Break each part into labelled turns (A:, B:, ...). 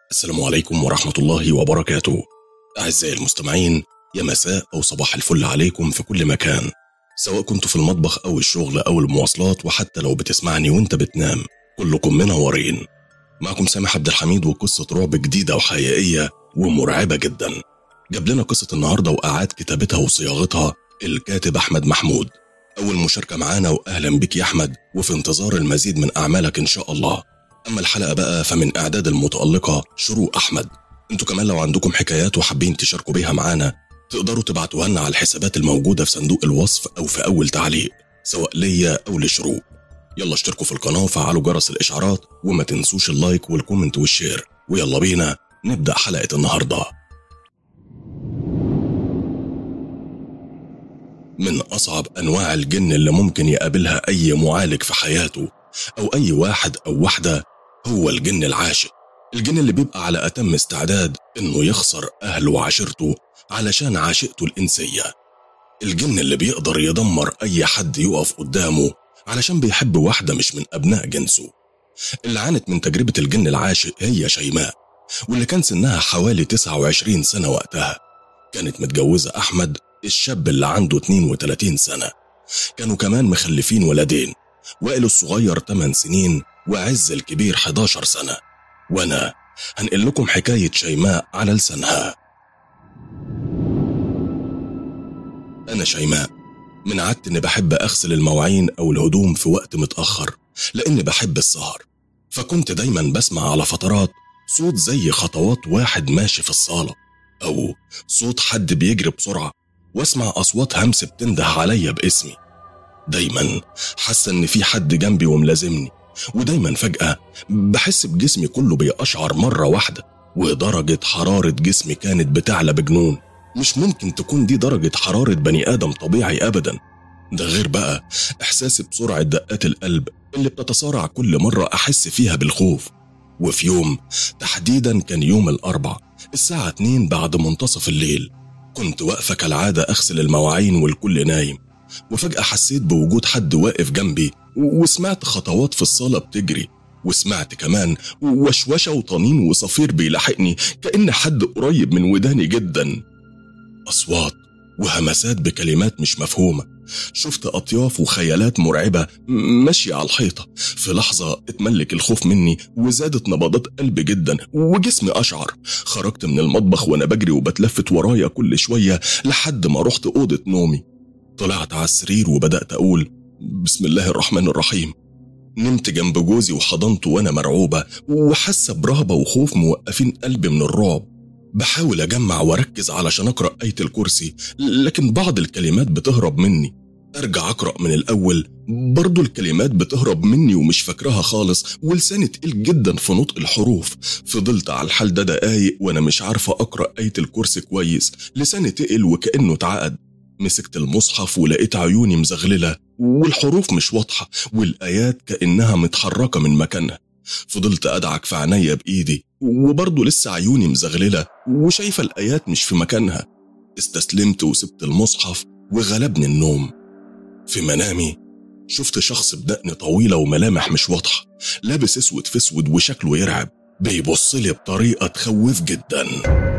A: السلام عليكم ورحمة الله وبركاته أعزائي المستمعين يا مساء أو صباح الفل عليكم في كل مكان سواء كنت في المطبخ أو الشغل أو المواصلات وحتى لو بتسمعني وانت بتنام كلكم منورين معكم سامح عبد الحميد وقصة رعب جديدة وحقيقية ومرعبة جدا جاب لنا قصة النهاردة وأعاد كتابتها وصياغتها الكاتب أحمد محمود أول مشاركة معانا وأهلا بك يا أحمد وفي انتظار المزيد من أعمالك إن شاء الله أما الحلقة بقى فمن إعداد المتألقة شروق أحمد انتوا كمان لو عندكم حكايات وحابين تشاركوا بيها معانا تقدروا تبعتوها لنا على الحسابات الموجودة في صندوق الوصف أو في أول تعليق سواء ليا أو لشروق يلا اشتركوا في القناة وفعلوا جرس الإشعارات وما تنسوش اللايك والكومنت والشير ويلا بينا نبدأ حلقة النهاردة من أصعب أنواع الجن اللي ممكن يقابلها أي معالج في حياته أو أي واحد أو واحدة هو الجن العاشق الجن اللي بيبقى على أتم استعداد إنه يخسر أهله وعشيرته علشان عاشقته الإنسية الجن اللي بيقدر يدمر أي حد يقف قدامه علشان بيحب واحدة مش من أبناء جنسه اللي عانت من تجربة الجن العاشق هي شيماء واللي كان سنها حوالي 29 سنة وقتها كانت متجوزة أحمد الشاب اللي عنده 32 سنة كانوا كمان مخلفين ولدين وائل الصغير 8 سنين وعز الكبير 11 سنة وأنا هنقل لكم حكاية شيماء على لسانها أنا شيماء من عادتي إني بحب أغسل المواعين أو الهدوم في وقت متأخر لأني بحب السهر فكنت دايما بسمع على فترات صوت زي خطوات واحد ماشي في الصالة أو صوت حد بيجري بسرعة واسمع أصوات همس بتنده عليا باسمي دايما حاسة إن في حد جنبي وملازمني ودايما فجأة بحس بجسمي كله بيقشعر مرة واحدة ودرجة حرارة جسمي كانت بتعلى بجنون مش ممكن تكون دي درجة حرارة بني آدم طبيعي أبدا ده غير بقى إحساسي بسرعة دقات القلب اللي بتتسارع كل مرة أحس فيها بالخوف وفي يوم تحديدا كان يوم الأربع الساعة 2 بعد منتصف الليل كنت واقفة كالعادة أغسل المواعين والكل نايم وفجأة حسيت بوجود حد واقف جنبي وسمعت خطوات في الصالة بتجري وسمعت كمان وشوشة وطنين وصفير بيلاحقني كأن حد قريب من وداني جدا أصوات وهمسات بكلمات مش مفهومة شفت أطياف وخيالات مرعبة ماشية على الحيطة في لحظة اتملك الخوف مني وزادت نبضات قلبي جدا وجسمي أشعر خرجت من المطبخ وأنا بجري وبتلفت ورايا كل شوية لحد ما رحت أوضة نومي طلعت على السرير وبدأت أقول بسم الله الرحمن الرحيم نمت جنب جوزي وحضنته وأنا مرعوبة وحاسة برهبة وخوف موقفين قلبي من الرعب بحاول أجمع وأركز علشان أقرأ آية الكرسي لكن بعض الكلمات بتهرب مني أرجع أقرأ من الأول برضو الكلمات بتهرب مني ومش فاكراها خالص ولساني تقيل جدا في نطق الحروف فضلت على الحال ده دقايق وأنا مش عارفة أقرأ آية الكرسي كويس لساني تقل وكأنه اتعقد مسكت المصحف ولقيت عيوني مزغللة والحروف مش واضحة والآيات كأنها متحركة من مكانها فضلت أدعك في عينيا بإيدي وبرضه لسه عيوني مزغللة وشايفة الآيات مش في مكانها استسلمت وسبت المصحف وغلبني النوم في منامي شفت شخص بدقن طويلة وملامح مش واضحة لابس اسود في اسود وشكله يرعب بيبص لي بطريقة تخوف جدا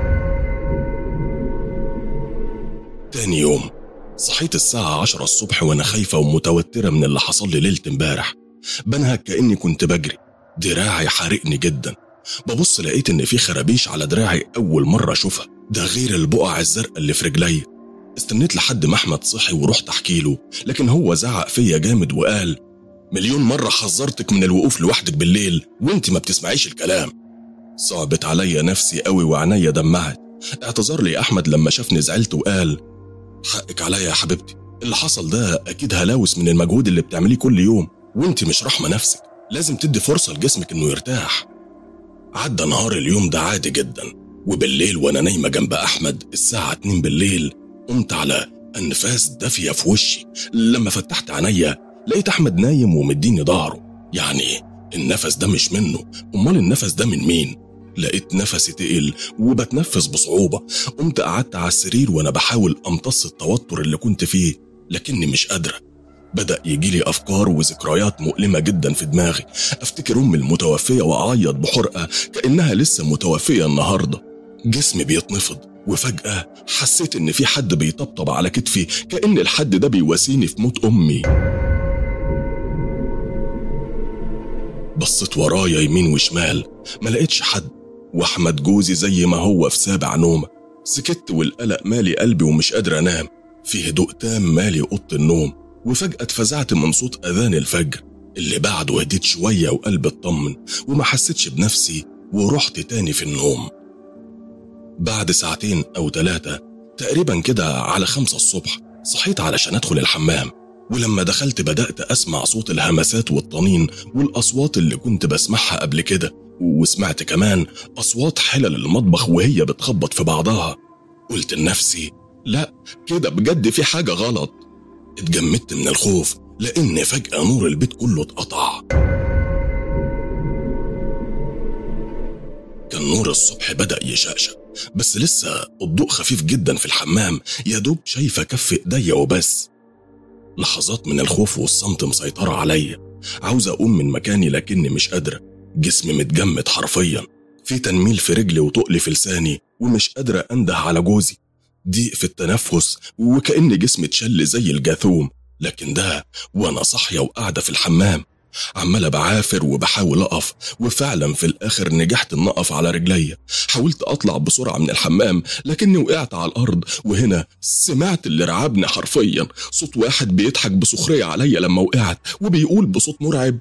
A: تاني يوم صحيت الساعة عشرة الصبح وأنا خايفة ومتوترة من اللي حصل لي ليلة امبارح بنهج كأني كنت بجري دراعي حارقني جدا ببص لقيت إن في خرابيش على دراعي أول مرة أشوفها ده غير البقع الزرقاء اللي في رجلي استنيت لحد ما أحمد صحي ورحت أحكي له لكن هو زعق فيا جامد وقال مليون مرة حذرتك من الوقوف لوحدك بالليل وانت ما بتسمعيش الكلام صعبت عليا نفسي قوي وعينيا دمعت اعتذر لي أحمد لما شافني زعلت وقال حقك عليا يا حبيبتي اللي حصل ده أكيد هلاوس من المجهود اللي بتعمليه كل يوم وانت مش رحمة نفسك لازم تدي فرصة لجسمك إنه يرتاح عدى نهار اليوم ده عادي جدا وبالليل وأنا نايمة جنب أحمد الساعة 2 بالليل قمت على أنفاس دافية في وشي لما فتحت عينيا لقيت أحمد نايم ومديني ظهره يعني النفس ده مش منه أمال النفس ده من مين؟ لقيت نفسي تقل وبتنفس بصعوبة قمت قعدت على السرير وأنا بحاول أمتص التوتر اللي كنت فيه لكني مش قادرة بدأ يجيلي أفكار وذكريات مؤلمة جدا في دماغي أفتكر أمي المتوفية وأعيط بحرقة كأنها لسه متوفية النهاردة جسمي بيتنفض وفجأة حسيت إن في حد بيطبطب على كتفي كأن الحد ده بيواسيني في موت أمي بصيت ورايا يمين وشمال ما لقيتش حد واحمد جوزي زي ما هو في سابع نومه سكت والقلق مالي قلبي ومش قادر انام في هدوء تام مالي اوضه النوم وفجاه اتفزعت من صوت اذان الفجر اللي بعده هديت شويه وقلبي اطمن وما حسيتش بنفسي ورحت تاني في النوم بعد ساعتين او ثلاثه تقريبا كده على خمسة الصبح صحيت علشان ادخل الحمام ولما دخلت بدأت أسمع صوت الهمسات والطنين والأصوات اللي كنت بسمعها قبل كده وسمعت كمان أصوات حلل المطبخ وهي بتخبط في بعضها قلت لنفسي لا كده بجد في حاجة غلط اتجمدت من الخوف لأن فجأة نور البيت كله اتقطع كان نور الصبح بدأ يشقشق بس لسه الضوء خفيف جدا في الحمام يا دوب شايفة كف ايديا وبس لحظات من الخوف والصمت مسيطرة عليا عاوز أقوم من مكاني لكني مش قادرة جسمي متجمد حرفيا في تنميل في رجلي وتقل في لساني ومش قادرة أنده على جوزي ضيق في التنفس وكأن جسمي اتشل زي الجاثوم لكن ده وأنا صاحية وقاعدة في الحمام عمالة بعافر وبحاول أقف وفعلا في الآخر نجحت إن أقف على رجليا حاولت أطلع بسرعة من الحمام لكني وقعت على الأرض وهنا سمعت اللي رعبني حرفيا صوت واحد بيضحك بسخرية عليا لما وقعت وبيقول بصوت مرعب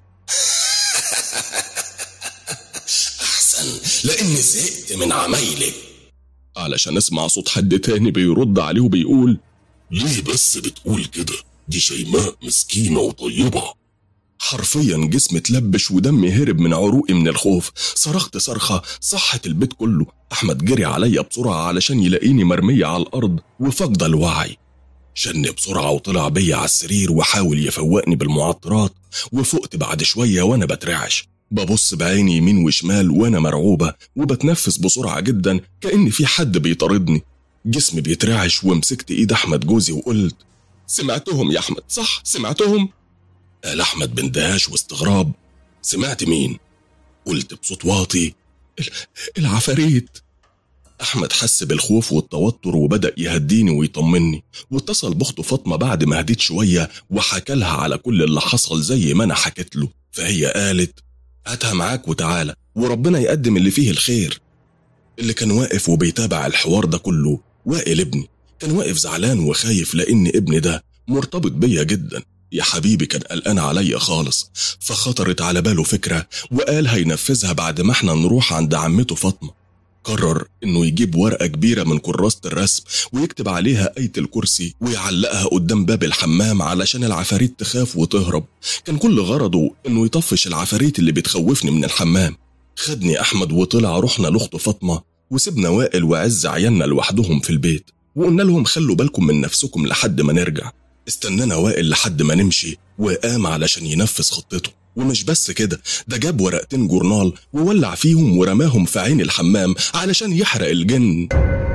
A: أحسن لأني زهقت من عمايلك علشان أسمع صوت حد تاني بيرد عليه وبيقول ليه بس بتقول كده دي شيماء مسكينة وطيبة حرفيا جسمي اتلبش ودمي هرب من عروقي من الخوف صرخت صرخة صحت البيت كله أحمد جري عليا بسرعة علشان يلاقيني مرمية على الأرض وفاقدة الوعي شني بسرعة وطلع بيا على السرير وحاول يفوقني بالمعطرات وفقت بعد شوية وأنا بترعش ببص بعيني يمين وشمال وأنا مرعوبة وبتنفس بسرعة جدا كأن في حد بيطاردني جسمي بيترعش ومسكت إيد أحمد جوزي وقلت سمعتهم يا أحمد صح سمعتهم قال أحمد باندهاش واستغراب سمعت مين؟ قلت بصوت واطي العفاريت أحمد حس بالخوف والتوتر وبدأ يهديني ويطمني واتصل بأخته فاطمة بعد ما هديت شوية وحكى لها على كل اللي حصل زي ما أنا حكيت له فهي قالت هاتها معاك وتعالى وربنا يقدم اللي فيه الخير اللي كان واقف وبيتابع الحوار ده كله وائل ابني كان واقف زعلان وخايف لأن ابني ده مرتبط بيا جدا يا حبيبي كان قلقان عليا خالص فخطرت على باله فكرة وقال هينفذها بعد ما احنا نروح عند عمته فاطمة قرر انه يجيب ورقة كبيرة من كراسة الرسم ويكتب عليها آية الكرسي ويعلقها قدام باب الحمام علشان العفاريت تخاف وتهرب كان كل غرضه انه يطفش العفاريت اللي بتخوفني من الحمام خدني احمد وطلع رحنا لاخته فاطمة وسبنا وائل وعز عيالنا لوحدهم في البيت وقلنا لهم خلوا بالكم من نفسكم لحد ما نرجع استنانا وائل لحد ما نمشي وقام علشان ينفذ خطته ومش بس كده ده جاب ورقتين جورنال وولع فيهم ورماهم في عين الحمام علشان يحرق الجن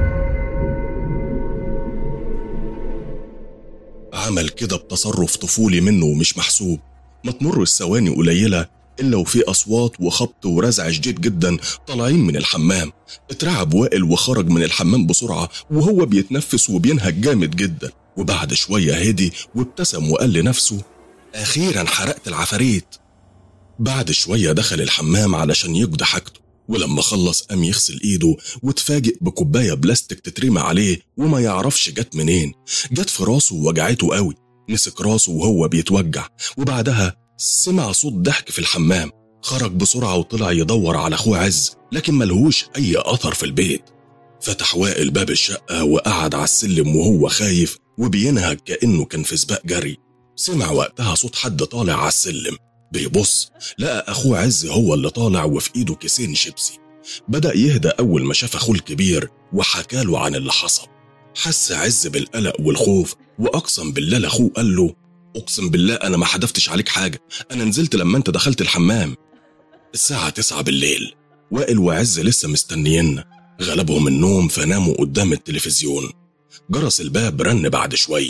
A: عمل كده بتصرف طفولي منه ومش محسوب ما تمر الثواني قليلة إلا وفي أصوات وخبط ورزع شديد جدا طالعين من الحمام اترعب وائل وخرج من الحمام بسرعة وهو بيتنفس وبينهج جامد جدا وبعد شوية هدي وابتسم وقال لنفسه أخيرا حرقت العفاريت بعد شوية دخل الحمام علشان يقضي حاجته ولما خلص قام يغسل ايده وتفاجئ بكوباية بلاستيك تترمى عليه وما يعرفش جت منين جت في راسه ووجعته قوي مسك راسه وهو بيتوجع وبعدها سمع صوت ضحك في الحمام خرج بسرعة وطلع يدور على أخوه عز لكن ملهوش أي أثر في البيت فتح وائل باب الشقة وقعد على السلم وهو خايف وبينهج كأنه كان في سباق جري سمع وقتها صوت حد طالع على السلم بيبص لقى أخوه عز هو اللي طالع وفي إيده كيسين شيبسي بدأ يهدى أول ما شاف أخوه الكبير وحكاله عن اللي حصل حس عز بالقلق والخوف وأقسم بالله لأخوه قال له أقسم بالله أنا ما حدفتش عليك حاجة أنا نزلت لما أنت دخلت الحمام الساعة تسعة بالليل وائل وعز لسه مستنينا غلبهم النوم فناموا قدام التلفزيون جرس الباب رن بعد شوية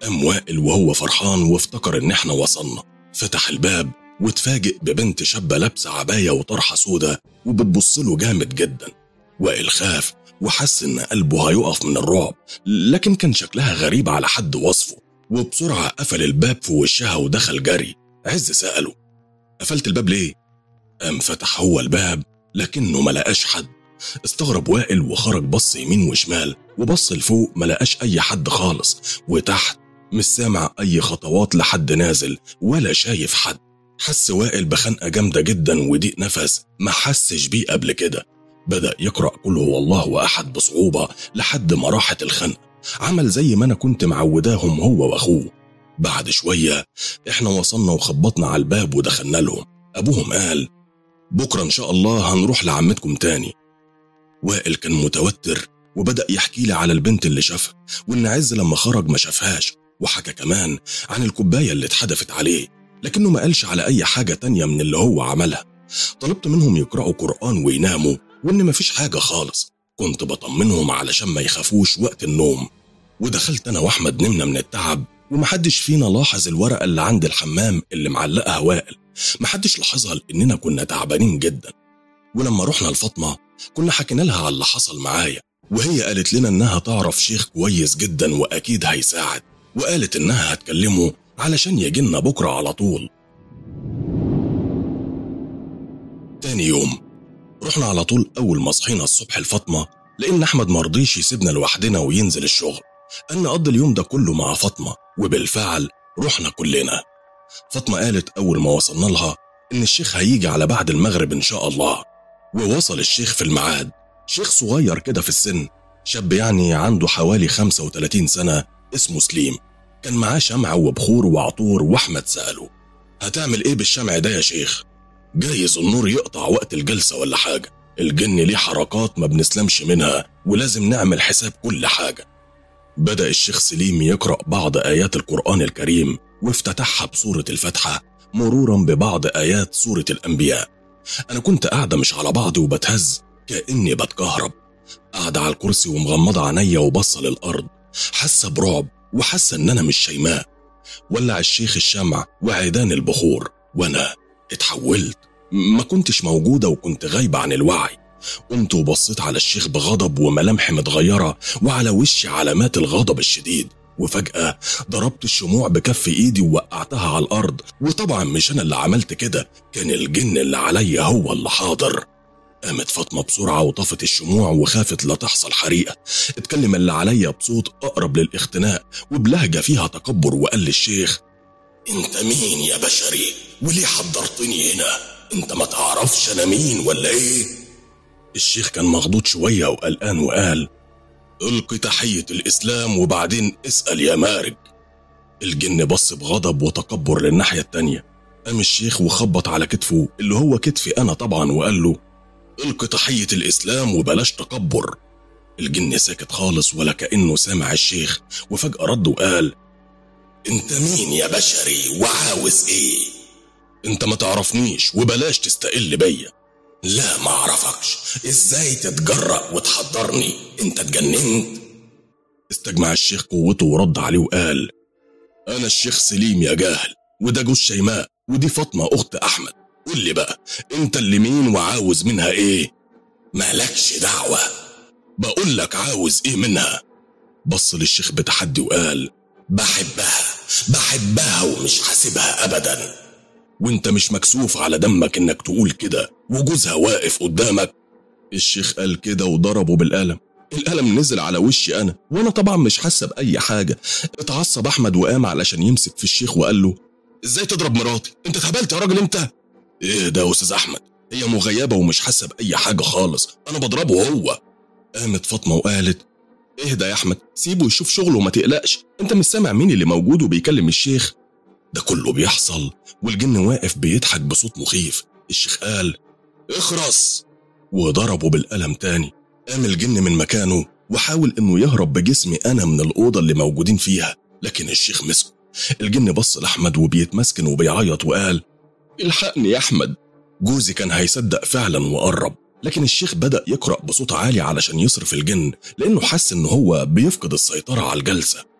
A: قام وائل وهو فرحان وافتكر إن إحنا وصلنا فتح الباب واتفاجئ ببنت شابة لابسة عباية وطرحة سودة وبتبص له جامد جدا وائل خاف وحس إن قلبه هيقف من الرعب لكن كان شكلها غريب على حد وصفه وبسرعة قفل الباب في وشها ودخل جري عز سأله قفلت الباب ليه؟ قام فتح هو الباب لكنه ما لقاش حد استغرب وائل وخرج بص يمين وشمال وبص لفوق ما لقاش أي حد خالص وتحت مش سامع أي خطوات لحد نازل ولا شايف حد حس وائل بخنقة جامدة جدا وضيق نفس ما حسش بيه قبل كده بدأ يقرأ قل هو الله أحد بصعوبة لحد ما راحت الخنقة عمل زي ما أنا كنت معوداهم هو وأخوه بعد شوية إحنا وصلنا وخبطنا على الباب ودخلنا لهم أبوهم قال بكرة إن شاء الله هنروح لعمتكم تاني وائل كان متوتر وبدأ يحكي لي على البنت اللي شافها وإن عز لما خرج ما شافهاش وحكى كمان عن الكوباية اللي اتحدفت عليه لكنه ما قالش على أي حاجة تانية من اللي هو عملها طلبت منهم يقرأوا قرآن ويناموا وإن مفيش حاجة خالص كنت بطمنهم علشان ما يخافوش وقت النوم ودخلت أنا وأحمد نمنا من التعب ومحدش فينا لاحظ الورقة اللي عند الحمام اللي معلقها وائل محدش لاحظها لأننا كنا تعبانين جدا ولما رحنا لفاطمة كنا حكينا لها على اللي حصل معايا وهي قالت لنا إنها تعرف شيخ كويس جدا وأكيد هيساعد وقالت إنها هتكلمه علشان يجينا بكرة على طول تاني يوم رحنا على طول أول ما صحينا الصبح لفاطمة لأن أحمد مرضيش يسيبنا لوحدنا وينزل الشغل أن نقضي اليوم ده كله مع فاطمة وبالفعل رحنا كلنا فاطمة قالت أول ما وصلنا لها إن الشيخ هيجي على بعد المغرب إن شاء الله ووصل الشيخ في الميعاد شيخ صغير كده في السن شاب يعني عنده حوالي 35 سنة اسمه سليم كان معاه شمع وبخور وعطور وأحمد سأله هتعمل إيه بالشمع ده يا شيخ؟ جايز النور يقطع وقت الجلسة ولا حاجة الجن ليه حركات ما بنسلمش منها ولازم نعمل حساب كل حاجة بدأ الشيخ سليم يقرأ بعض آيات القرآن الكريم وافتتحها بسورة الفاتحة مرورا ببعض آيات سورة الأنبياء أنا كنت قاعدة مش على بعضي وبتهز كأني بتكهرب قاعدة على الكرسي ومغمضة عينيا وبصة للأرض حاسة برعب وحاسة إن أنا مش شيماء ولع الشيخ الشمع وعيدان البخور وأنا اتحولت ما كنتش موجودة وكنت غايبة عن الوعي قمت وبصيت على الشيخ بغضب وملامحي متغيرة وعلى وشي علامات الغضب الشديد وفجأة ضربت الشموع بكف ايدي ووقعتها على الأرض وطبعا مش أنا اللي عملت كده كان الجن اللي عليا هو اللي حاضر قامت فاطمة بسرعة وطفت الشموع وخافت لا تحصل حريقة اتكلم اللي عليا بصوت أقرب للاختناق وبلهجة فيها تكبر وقال للشيخ انت مين يا بشري وليه حضرتني هنا انت ما تعرفش انا مين ولا ايه الشيخ كان مخضوض شوية وقلقان وقال القي تحية الإسلام وبعدين اسأل يا مارج الجن بص بغضب وتكبر للناحية التانية قام الشيخ وخبط على كتفه اللي هو كتفي أنا طبعا وقال له القي تحية الإسلام وبلاش تكبر الجن ساكت خالص ولا كأنه سامع الشيخ وفجأة رد وقال انت مين يا بشري وعاوز ايه انت ما تعرفنيش وبلاش تستقل بيا لا ما اعرفكش ازاي تتجرأ وتحضرني انت اتجننت استجمع الشيخ قوته ورد عليه وقال انا الشيخ سليم يا جاهل وده جوز شيماء ودي فاطمة اخت احمد قول لي بقى انت اللي مين وعاوز منها ايه مالكش دعوة بقول لك عاوز ايه منها بص للشيخ بتحدي وقال بحبها بحبها ومش حاسبها ابدا وانت مش مكسوف على دمك انك تقول كده وجوزها واقف قدامك الشيخ قال كده وضربه بالقلم القلم نزل على وشي انا وانا طبعا مش حاسه باي حاجه اتعصب احمد وقام علشان يمسك في الشيخ وقال له ازاي تضرب مراتي انت اتهبلت يا راجل انت ايه ده يا استاذ احمد هي مغيبه ومش حاسه باي حاجه خالص انا بضربه هو قامت فاطمه وقالت اهدى يا احمد سيبه يشوف شغله وما تقلقش انت مش سامع مين اللي موجود وبيكلم الشيخ ده كله بيحصل والجن واقف بيضحك بصوت مخيف الشيخ قال اخرس وضربه بالقلم تاني قام الجن من مكانه وحاول انه يهرب بجسمي انا من الاوضه اللي موجودين فيها لكن الشيخ مسكه الجن بص لاحمد وبيتمسكن وبيعيط وقال الحقني يا احمد جوزي كان هيصدق فعلا وقرب لكن الشيخ بدأ يقرأ بصوت عالي علشان يصرف الجن لأنه حس إن هو بيفقد السيطرة على الجلسة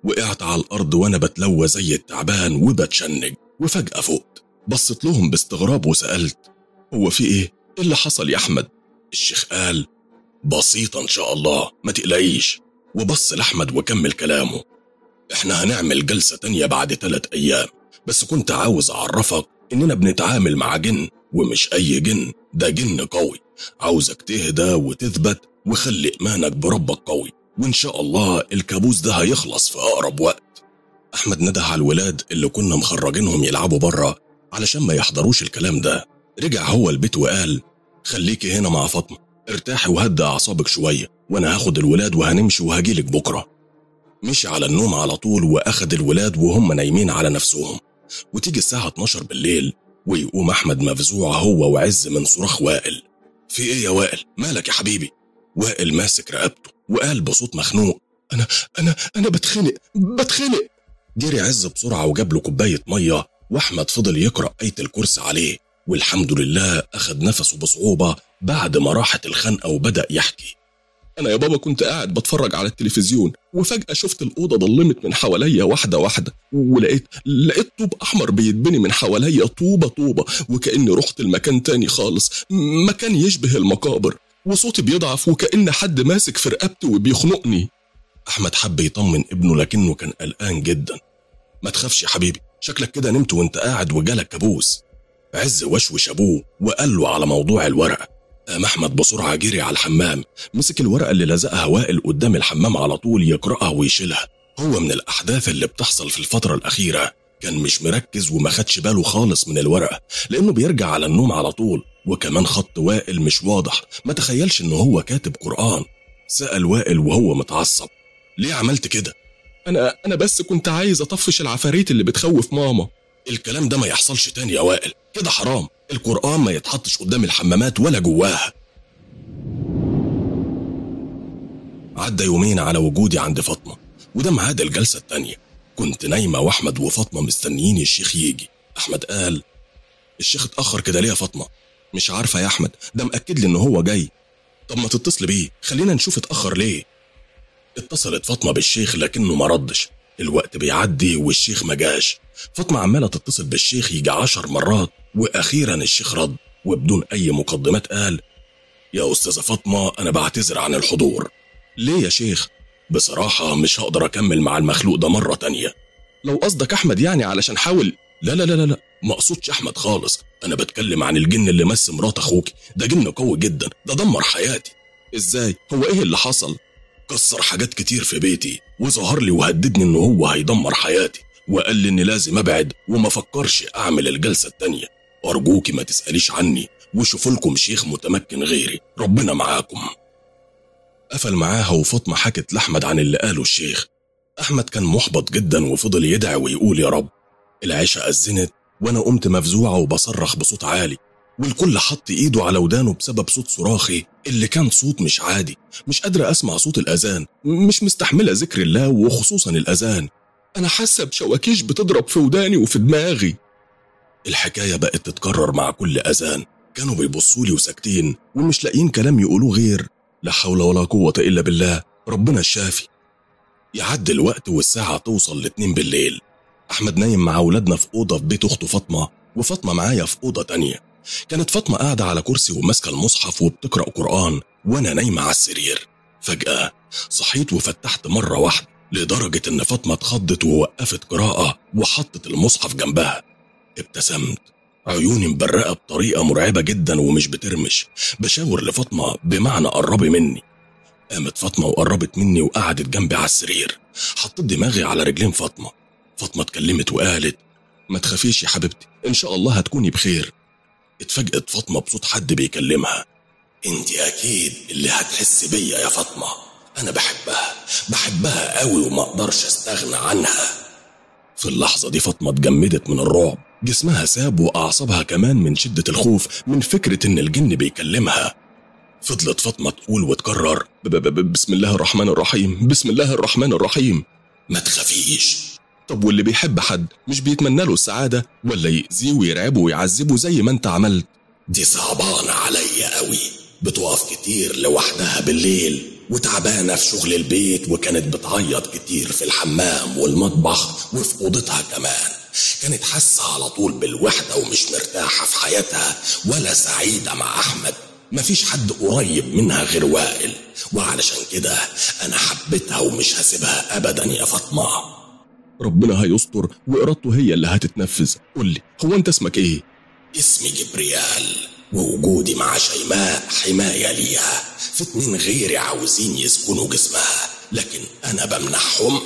A: وقعت على الأرض وأنا بتلوى زي التعبان وبتشنج وفجأة فقت بصيت لهم باستغراب وسألت هو في إيه؟ إيه اللي حصل يا أحمد؟ الشيخ قال بسيطة إن شاء الله ما تقلقيش وبص لأحمد وكمل كلامه إحنا هنعمل جلسة تانية بعد ثلاث أيام بس كنت عاوز أعرفك إننا بنتعامل مع جن ومش أي جن ده جن قوي عاوزك تهدى وتثبت وخلي إيمانك بربك قوي وإن شاء الله الكابوس ده هيخلص في أقرب وقت أحمد نده على الولاد اللي كنا مخرجينهم يلعبوا بره علشان ما يحضروش الكلام ده رجع هو البيت وقال خليكي هنا مع فاطمة ارتاحي وهدى أعصابك شوية وأنا هاخد الولاد وهنمشي وهجيلك بكرة مشي على النوم على طول وأخد الولاد وهم نايمين على نفسهم وتيجي الساعة 12 بالليل ويقوم أحمد مفزوع هو وعز من صراخ وائل في إيه يا وائل مالك يا حبيبي وائل ماسك رقبته وقال بصوت مخنوق أنا أنا أنا بتخنق بتخنق جري عز بسرعة وجاب له كوباية مية وأحمد فضل يقرأ آية الكرسي عليه والحمد لله أخد نفسه بصعوبة بعد ما راحت الخنقة وبدأ يحكي أنا يا بابا كنت قاعد بتفرج على التلفزيون وفجأة شفت الأوضة ضلمت من حواليا واحدة واحدة ولقيت لقيت طوب أحمر بيتبني من حواليا طوبة طوبة وكأني رحت المكان تاني خالص مكان يشبه المقابر وصوتي بيضعف وكأن حد ماسك في رقبتي وبيخنقني أحمد حب يطمن ابنه لكنه كان قلقان جدا ما تخافش يا حبيبي شكلك كده نمت وانت قاعد وجالك كابوس عز وشوش ابوه وقال له على موضوع الورقه قام احمد بسرعه جري على الحمام مسك الورقه اللي لزقها وائل قدام الحمام على طول يقراها ويشيلها هو من الاحداث اللي بتحصل في الفتره الاخيره كان مش مركز وما خدش باله خالص من الورقه لانه بيرجع على النوم على طول وكمان خط وائل مش واضح ما تخيلش ان هو كاتب قران سال وائل وهو متعصب ليه عملت كده انا انا بس كنت عايز اطفش العفاريت اللي بتخوف ماما الكلام ده ما يحصلش تاني يا وائل كده حرام القرآن ما يتحطش قدام الحمامات ولا جواها عدى يومين على وجودي عند فاطمة وده ميعاد الجلسة التانية كنت نايمة وأحمد وفاطمة مستنيين الشيخ يجي أحمد قال الشيخ اتأخر كده ليه يا فاطمة مش عارفة يا أحمد ده مأكد لي إن هو جاي طب ما تتصل بيه خلينا نشوف اتأخر ليه اتصلت فاطمة بالشيخ لكنه ما ردش الوقت بيعدي والشيخ ما جاش فاطمة عمالة تتصل بالشيخ يجي عشر مرات وأخيرا الشيخ رد وبدون أي مقدمات قال يا أستاذة فاطمة أنا بعتذر عن الحضور ليه يا شيخ؟ بصراحة مش هقدر أكمل مع المخلوق ده مرة تانية لو قصدك أحمد يعني علشان حاول لا لا لا لا لا ما اقصدش احمد خالص انا بتكلم عن الجن اللي مس مرات اخوك ده جن قوي جدا ده دمر حياتي ازاي هو ايه اللي حصل كسر حاجات كتير في بيتي وظهر لي وهددني ان هو هيدمر حياتي وقال لي اني لازم ابعد وما فكرش اعمل الجلسه التانيه ارجوكي ما تساليش عني وشوفوا لكم شيخ متمكن غيري ربنا معاكم قفل معاها وفاطمه حكت لاحمد عن اللي قاله الشيخ احمد كان محبط جدا وفضل يدعي ويقول يا رب العشاء اذنت وانا قمت مفزوعه وبصرخ بصوت عالي والكل حط ايده على ودانه بسبب صوت صراخي اللي كان صوت مش عادي مش قادرة اسمع صوت الاذان مش مستحملة ذكر الله وخصوصا الاذان انا حاسة بشواكيش بتضرب في وداني وفي دماغي الحكاية بقت تتكرر مع كل اذان كانوا بيبصوا لي وساكتين ومش لاقيين كلام يقولوه غير لا حول ولا قوة الا بالله ربنا الشافي يعدي الوقت والساعة توصل لاتنين بالليل أحمد نايم مع أولادنا في أوضة في بيت أخته فاطمة وفاطمة معايا في أوضة تانية كانت فاطمة قاعدة على كرسي وماسكة المصحف وبتقرأ قرآن وأنا نايمة على السرير فجأة صحيت وفتحت مرة واحدة لدرجة إن فاطمة اتخضت ووقفت قراءة وحطت المصحف جنبها ابتسمت عيوني مبرقة بطريقة مرعبة جدا ومش بترمش بشاور لفاطمة بمعنى قربي مني قامت فاطمة وقربت مني وقعدت جنبي على السرير حطيت دماغي على رجلين فاطمة فاطمة اتكلمت وقالت ما تخافيش يا حبيبتي إن شاء الله هتكوني بخير اتفاجئت فاطمة بصوت حد بيكلمها انت اكيد اللي هتحس بيا يا فاطمة انا بحبها بحبها قوي وما اقدرش استغنى عنها في اللحظة دي فاطمة اتجمدت من الرعب جسمها ساب وأعصابها كمان من شدة الخوف من فكرة إن الجن بيكلمها فضلت فاطمة تقول وتكرر ب- ب- ب- بسم الله الرحمن الرحيم بسم الله الرحمن الرحيم ما تخافيش طب واللي بيحب حد مش بيتمنى له السعادة ولا يأذيه ويرعبه ويعذبه زي ما انت عملت دي صعبانة عليا قوي بتقف كتير لوحدها بالليل وتعبانة في شغل البيت وكانت بتعيط كتير في الحمام والمطبخ وفي أوضتها كمان كانت حاسة على طول بالوحدة ومش مرتاحة في حياتها ولا سعيدة مع أحمد مفيش حد قريب منها غير وائل وعلشان كده أنا حبيتها ومش هسيبها أبدا يا فاطمة ربنا هيستر وإرادته هي اللي هتتنفذ قول لي هو أنت اسمك إيه؟ اسمي جبريال ووجودي مع شيماء حماية ليها في اتنين غيري عاوزين يسكنوا جسمها لكن أنا بمنحهم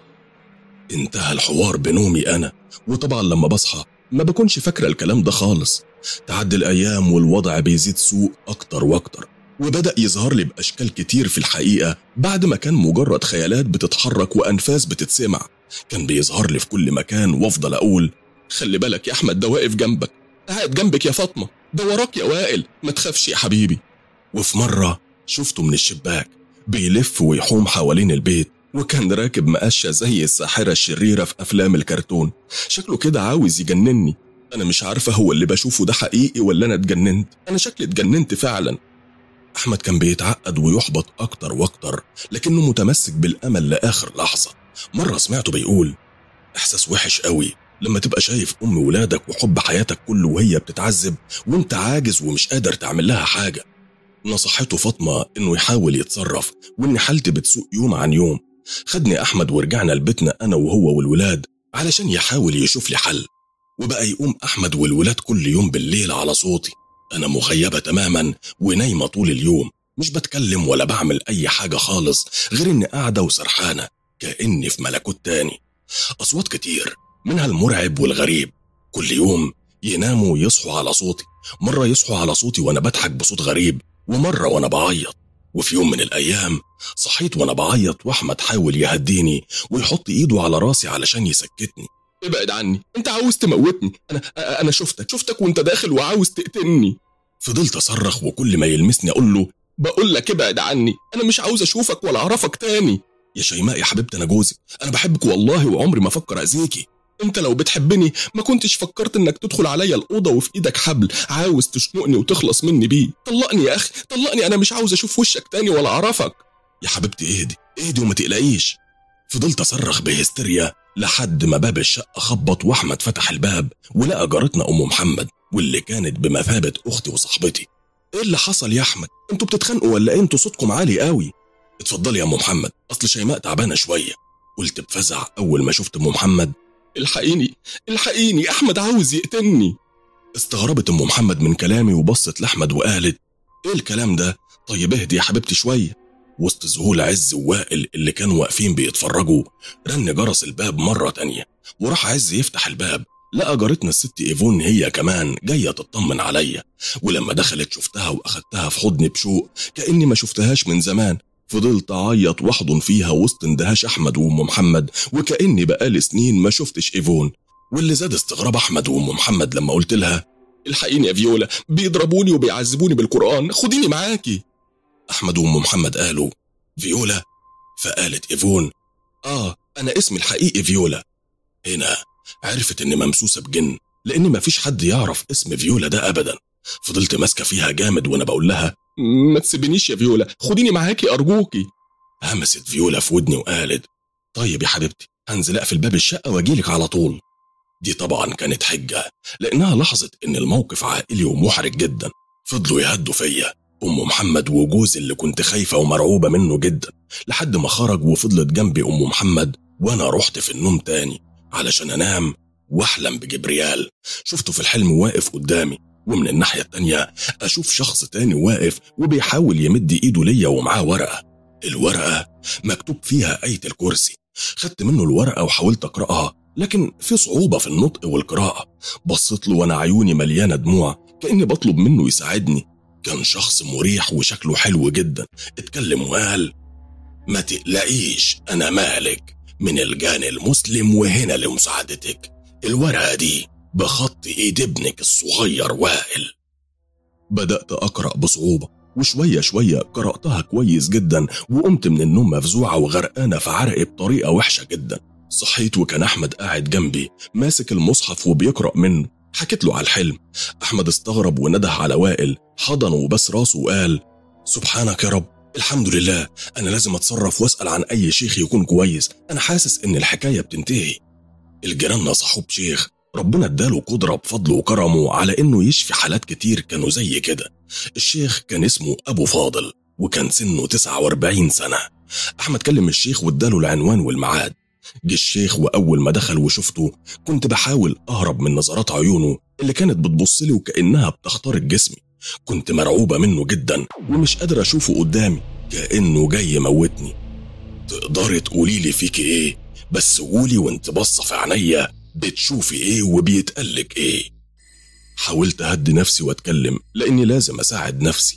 A: انتهى الحوار بنومي أنا وطبعا لما بصحى ما بكونش فاكرة الكلام ده خالص تعدي الأيام والوضع بيزيد سوء أكتر وأكتر وبدأ يظهر لي بأشكال كتير في الحقيقة بعد ما كان مجرد خيالات بتتحرك وأنفاس بتتسمع كان بيظهر لي في كل مكان وأفضل أقول خلي بالك يا أحمد ده واقف جنبك قاعد جنبك يا فاطمة ده وراك يا وائل ما تخافش يا حبيبي وفي مرة شفته من الشباك بيلف ويحوم حوالين البيت وكان راكب مقشة زي الساحرة الشريرة في أفلام الكرتون شكله كده عاوز يجنني أنا مش عارفة هو اللي بشوفه ده حقيقي ولا أنا اتجننت أنا شكلي اتجننت فعلا أحمد كان بيتعقد ويحبط أكتر وأكتر لكنه متمسك بالأمل لآخر لحظة مرة سمعته بيقول إحساس وحش قوي لما تبقى شايف أم ولادك وحب حياتك كله وهي بتتعذب وانت عاجز ومش قادر تعمل لها حاجة نصحته فاطمة إنه يحاول يتصرف وإن حالتي بتسوء يوم عن يوم خدني أحمد ورجعنا لبيتنا أنا وهو والولاد علشان يحاول يشوف لي حل وبقى يقوم أحمد والولاد كل يوم بالليل على صوتي أنا مغيبة تماما ونايمة طول اليوم مش بتكلم ولا بعمل أي حاجة خالص غير إني قاعدة وسرحانة كأني في ملكوت تاني أصوات كتير منها المرعب والغريب كل يوم يناموا ويصحوا على صوتي مرة يصحوا على صوتي وأنا بضحك بصوت غريب ومرة وأنا بعيط وفي يوم من الأيام صحيت وأنا بعيط وأحمد حاول يهديني ويحط إيده على راسي علشان يسكتني ابعد عني انت عاوز تموتني انا انا شفتك شفتك وانت داخل وعاوز تقتلني فضلت اصرخ وكل ما يلمسني اقول له بقول لك ابعد عني انا مش عاوز اشوفك ولا اعرفك تاني يا شيماء يا حبيبتي انا جوزك انا بحبك والله وعمري ما افكر اذيكي انت لو بتحبني ما كنتش فكرت انك تدخل عليا الاوضه وفي ايدك حبل عاوز تشنقني وتخلص مني بيه طلقني يا اخي طلقني انا مش عاوز اشوف وشك تاني ولا اعرفك يا حبيبتي اهدي اهدي وما تقلقيش فضلت اصرخ بهستيريا لحد ما باب الشقه خبط واحمد فتح الباب ولقى جارتنا ام محمد واللي كانت بمثابه اختي وصاحبتي ايه اللي حصل يا احمد انتوا بتتخانقوا ولا ايه انتوا صوتكم عالي قوي اتفضلي يا ام محمد اصل شيماء تعبانه شويه قلت بفزع اول ما شفت ام محمد الحقيني الحقيني احمد عاوز يقتلني استغربت ام محمد من كلامي وبصت لاحمد وقالت ايه الكلام ده طيب اهدي يا حبيبتي شويه وسط ذهول عز ووائل اللي كانوا واقفين بيتفرجوا رن جرس الباب مرة تانية وراح عز يفتح الباب لقى جارتنا الست ايفون هي كمان جايه تطمن عليا ولما دخلت شفتها واخدتها في حضني بشوق كاني ما شفتهاش من زمان فضلت اعيط واحضن فيها وسط اندهاش احمد وام محمد وكاني بقالي سنين ما شفتش ايفون واللي زاد استغراب احمد وام محمد لما قلت لها الحقيني يا فيولا بيضربوني وبيعذبوني بالقران خديني معاكي احمد وام محمد قالوا فيولا فقالت ايفون اه انا اسمي الحقيقي فيولا هنا عرفت اني ممسوسه بجن لان مفيش حد يعرف اسم فيولا ده ابدا فضلت ماسكه فيها جامد وانا بقول لها ما تسيبنيش يا فيولا خديني معاكي ارجوكي همست فيولا في ودني وقالت طيب يا حبيبتي هنزل اقفل باب الشقه واجيلك على طول دي طبعا كانت حجه لانها لاحظت ان الموقف عائلي ومحرج جدا فضلوا يهدوا فيا ام محمد وجوزي اللي كنت خايفه ومرعوبه منه جدا لحد ما خرج وفضلت جنبي ام محمد وانا رحت في النوم تاني علشان انام واحلم بجبريال شفته في الحلم واقف قدامي ومن الناحية التانية أشوف شخص تاني واقف وبيحاول يمد إيده ليا ومعاه ورقة الورقة مكتوب فيها آية الكرسي خدت منه الورقة وحاولت أقرأها لكن في صعوبة في النطق والقراءة بصيت له وأنا عيوني مليانة دموع كأني بطلب منه يساعدني كان شخص مريح وشكله حلو جدا اتكلم وقال ما تقلقيش أنا مالك من الجان المسلم وهنا لمساعدتك الورقة دي بخط ايد ابنك الصغير وائل بدأت أقرأ بصعوبة وشوية شوية قرأتها كويس جدا وقمت من النوم مفزوعة وغرقانة في عرقي بطريقة وحشة جدا صحيت وكان أحمد قاعد جنبي ماسك المصحف وبيقرأ منه حكيت له على الحلم أحمد استغرب ونده على وائل حضنه وبس راسه وقال سبحانك يا رب الحمد لله أنا لازم أتصرف وأسأل عن أي شيخ يكون كويس أنا حاسس إن الحكاية بتنتهي الجيران نصحوه بشيخ ربنا اداله قدرة بفضله وكرمه على إنه يشفي حالات كتير كانوا زي كده الشيخ كان اسمه أبو فاضل وكان سنه 49 سنة أحمد كلم الشيخ واداله العنوان والميعاد جه الشيخ وأول ما دخل وشفته كنت بحاول أهرب من نظرات عيونه اللي كانت بتبصلي وكأنها بتخترق جسمي كنت مرعوبة منه جدا ومش قادر أشوفه قدامي كأنه جاي يموتني تقدري تقولي لي فيكي إيه بس قولي وانت باصة في عينيا بتشوفي إيه وبيتقلك إيه حاولت أهدي نفسي وأتكلم لأني لازم أساعد نفسي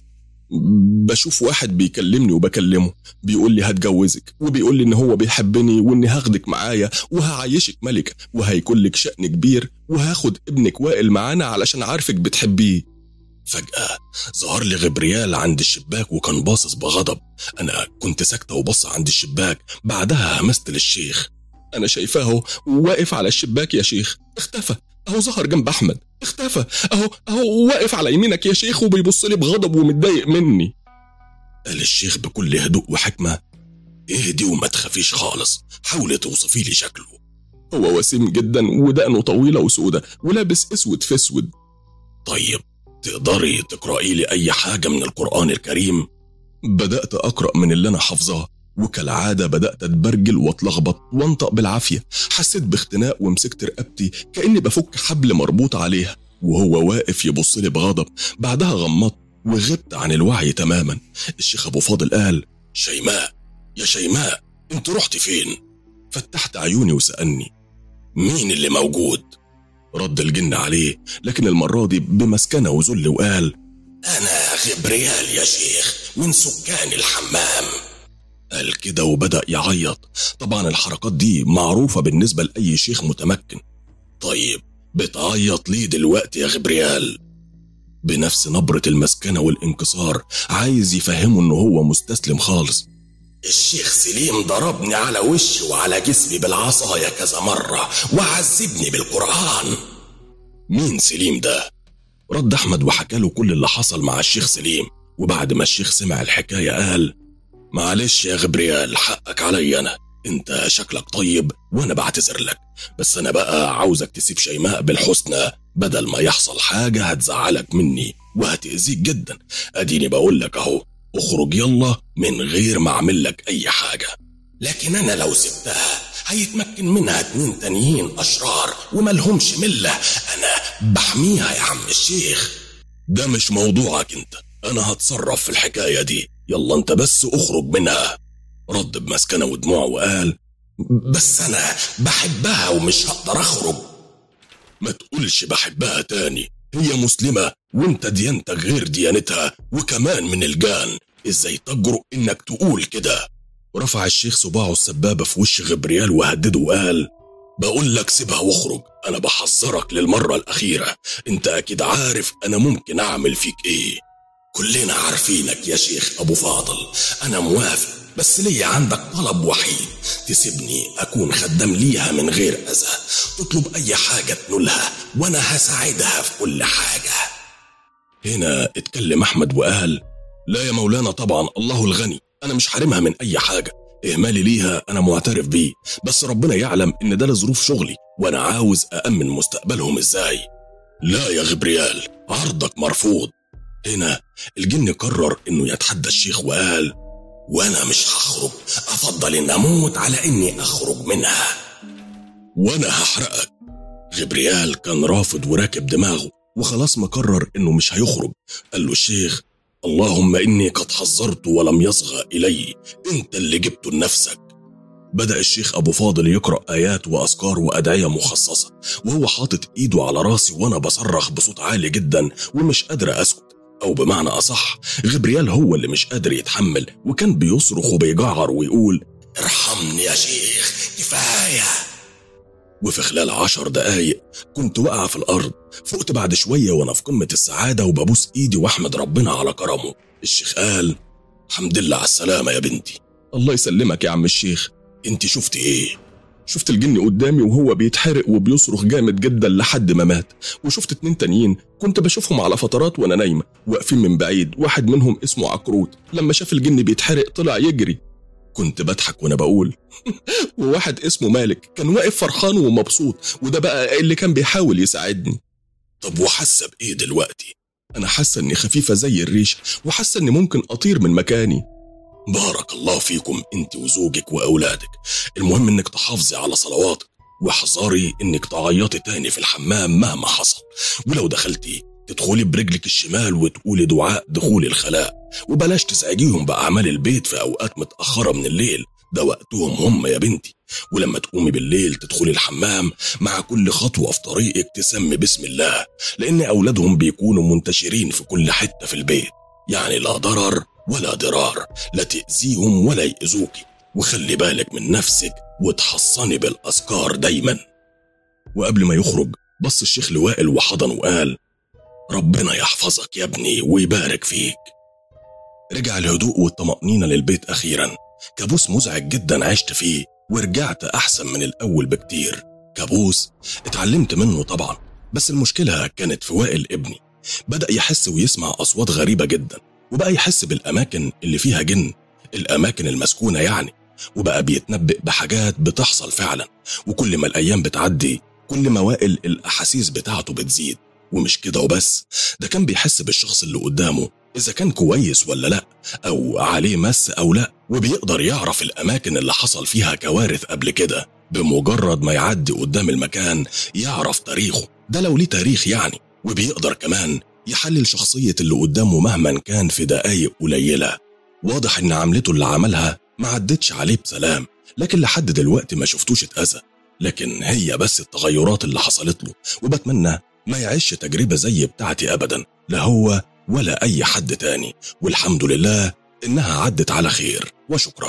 A: بشوف واحد بيكلمني وبكلمه بيقول لي هتجوزك وبيقول لي ان هو بيحبني واني هاخدك معايا وهعيشك ملكة وهيكون لك شأن كبير وهاخد ابنك وائل معانا علشان عارفك بتحبيه فجأة ظهر لي غبريال عند الشباك وكان باصص بغضب أنا كنت ساكتة وبص عند الشباك بعدها همست للشيخ أنا شايفاه واقف على الشباك يا شيخ اختفى أهو ظهر جنب أحمد اختفى أهو أهو واقف على يمينك يا شيخ وبيبص لي بغضب ومتضايق مني قال الشيخ بكل هدوء وحكمة اهدي وما تخافيش خالص حاولي توصفي لي شكله هو وسيم جدا ودقنه طويلة وسودة ولابس اسود في اسود طيب تقدري تقرأي لي أي حاجة من القرآن الكريم بدأت أقرأ من اللي أنا حافظاه وكالعادة بدأت أتبرجل وأتلخبط وأنطق بالعافية حسيت باختناق ومسكت رقبتي كأني بفك حبل مربوط عليها وهو واقف يبص لي بغضب بعدها غمضت وغبت عن الوعي تماما الشيخ أبو فاضل قال شيماء يا شيماء انت رحت فين فتحت عيوني وسألني مين اللي موجود رد الجن عليه لكن المرة دي بمسكنة وذل وقال أنا غبريال يا شيخ من سكان الحمام قال كده وبدأ يعيط طبعا الحركات دي معروفة بالنسبة لأي شيخ متمكن طيب بتعيط ليه دلوقتي يا غبريال بنفس نبرة المسكنة والانكسار عايز يفهمه انه هو مستسلم خالص الشيخ سليم ضربني على وشي وعلى جسمي بالعصاية كذا مرة وعذبني بالقرآن مين سليم ده؟ رد أحمد وحكى له كل اللي حصل مع الشيخ سليم وبعد ما الشيخ سمع الحكاية قال معلش يا غبريال حقك عليا أنا انت شكلك طيب وانا بعتذر لك بس انا بقى عاوزك تسيب شيماء بالحسنى بدل ما يحصل حاجة هتزعلك مني وهتأذيك جدا اديني بقول لك اهو اخرج يلا من غير ما اعمل لك اي حاجة لكن انا لو سبتها هيتمكن منها اتنين تانيين اشرار وملهمش ملة انا بحميها يا عم الشيخ ده مش موضوعك انت انا هتصرف في الحكاية دي يلا انت بس اخرج منها رد بمسكنة ودموع وقال بس أنا بحبها ومش هقدر أخرج ما تقولش بحبها تاني هي مسلمة وانت ديانتك غير ديانتها وكمان من الجان ازاي تجرؤ انك تقول كده رفع الشيخ صباعه السبابة في وش غبريال وهدده وقال بقول لك سيبها واخرج انا بحذرك للمرة الاخيرة انت اكيد عارف انا ممكن اعمل فيك ايه كلنا عارفينك يا شيخ ابو فاضل انا موافق بس ليا عندك طلب وحيد تسيبني أكون خدام ليها من غير أذى تطلب أي حاجة تنولها وأنا هساعدها في كل حاجة هنا اتكلم أحمد وقال لا يا مولانا طبعا الله الغني أنا مش حارمها من أي حاجة إهمالي ليها أنا معترف بيه بس ربنا يعلم إن ده لظروف شغلي وأنا عاوز أأمن مستقبلهم إزاي لا يا غبريال عرضك مرفوض هنا الجن قرر إنه يتحدى الشيخ وقال وانا مش هخرج افضل ان اموت على اني اخرج منها وانا هحرقك غبريال كان رافض وراكب دماغه وخلاص مقرر انه مش هيخرج قال له الشيخ اللهم اني قد حذرت ولم يصغى الي انت اللي جبته لنفسك بدأ الشيخ أبو فاضل يقرأ آيات وأذكار وأدعية مخصصة وهو حاطط إيده على راسي وأنا بصرخ بصوت عالي جدا ومش قادر أسكت أو بمعنى أصح غبريال هو اللي مش قادر يتحمل وكان بيصرخ وبيجعر ويقول ارحمني يا شيخ كفاية وفي خلال عشر دقايق كنت واقع في الأرض فقت بعد شوية وأنا في قمة السعادة وببوس إيدي وأحمد ربنا على كرمه الشيخ قال الحمد لله على السلامة يا بنتي الله يسلمك يا عم الشيخ انت شفتي ايه شفت الجن قدامي وهو بيتحرق وبيصرخ جامد جدا لحد ما مات وشفت اتنين تانيين كنت بشوفهم على فترات وانا نايمه واقفين من بعيد واحد منهم اسمه عكروت لما شاف الجن بيتحرق طلع يجري كنت بضحك وانا بقول وواحد اسمه مالك كان واقف فرحان ومبسوط وده بقى اللي كان بيحاول يساعدني طب وحاسه بايه دلوقتي انا حاسه اني خفيفه زي الريش وحاسه اني ممكن اطير من مكاني بارك الله فيكم انت وزوجك واولادك المهم انك تحافظي على صلواتك واحذري انك تعيطي تاني في الحمام مهما حصل ولو دخلتي تدخلي برجلك الشمال وتقولي دعاء دخول الخلاء وبلاش تزعجيهم بأعمال البيت في أوقات متأخرة من الليل ده وقتهم هم يا بنتي ولما تقومي بالليل تدخلي الحمام مع كل خطوة في طريقك تسمي بسم الله لأن أولادهم بيكونوا منتشرين في كل حتة في البيت يعني لا ضرر ولا ضرار لا تأذيهم ولا يأذوكي وخلي بالك من نفسك وتحصني بالأذكار دايما وقبل ما يخرج بص الشيخ لوائل وحضن وقال ربنا يحفظك يا ابني ويبارك فيك رجع الهدوء والطمأنينة للبيت أخيرا كابوس مزعج جدا عشت فيه ورجعت أحسن من الأول بكتير كابوس اتعلمت منه طبعا بس المشكلة كانت في وائل ابني بدأ يحس ويسمع أصوات غريبة جدا وبقى يحس بالأماكن اللي فيها جن الأماكن المسكونة يعني وبقى بيتنبئ بحاجات بتحصل فعلا وكل ما الأيام بتعدي كل ما وائل الأحاسيس بتاعته بتزيد ومش كده وبس ده كان بيحس بالشخص اللي قدامه إذا كان كويس ولا لأ أو عليه مس أو لأ وبيقدر يعرف الأماكن اللي حصل فيها كوارث قبل كده بمجرد ما يعدي قدام المكان يعرف تاريخه ده لو ليه تاريخ يعني وبيقدر كمان يحلل شخصية اللي قدامه مهما كان في دقايق قليلة واضح إن عملته اللي عملها ما عدتش عليه بسلام لكن لحد دلوقتي ما شفتوش اتأذى لكن هي بس التغيرات اللي حصلت له وبتمنى ما يعيش تجربة زي بتاعتي أبدا لا هو ولا أي حد تاني والحمد لله إنها عدت على خير وشكرا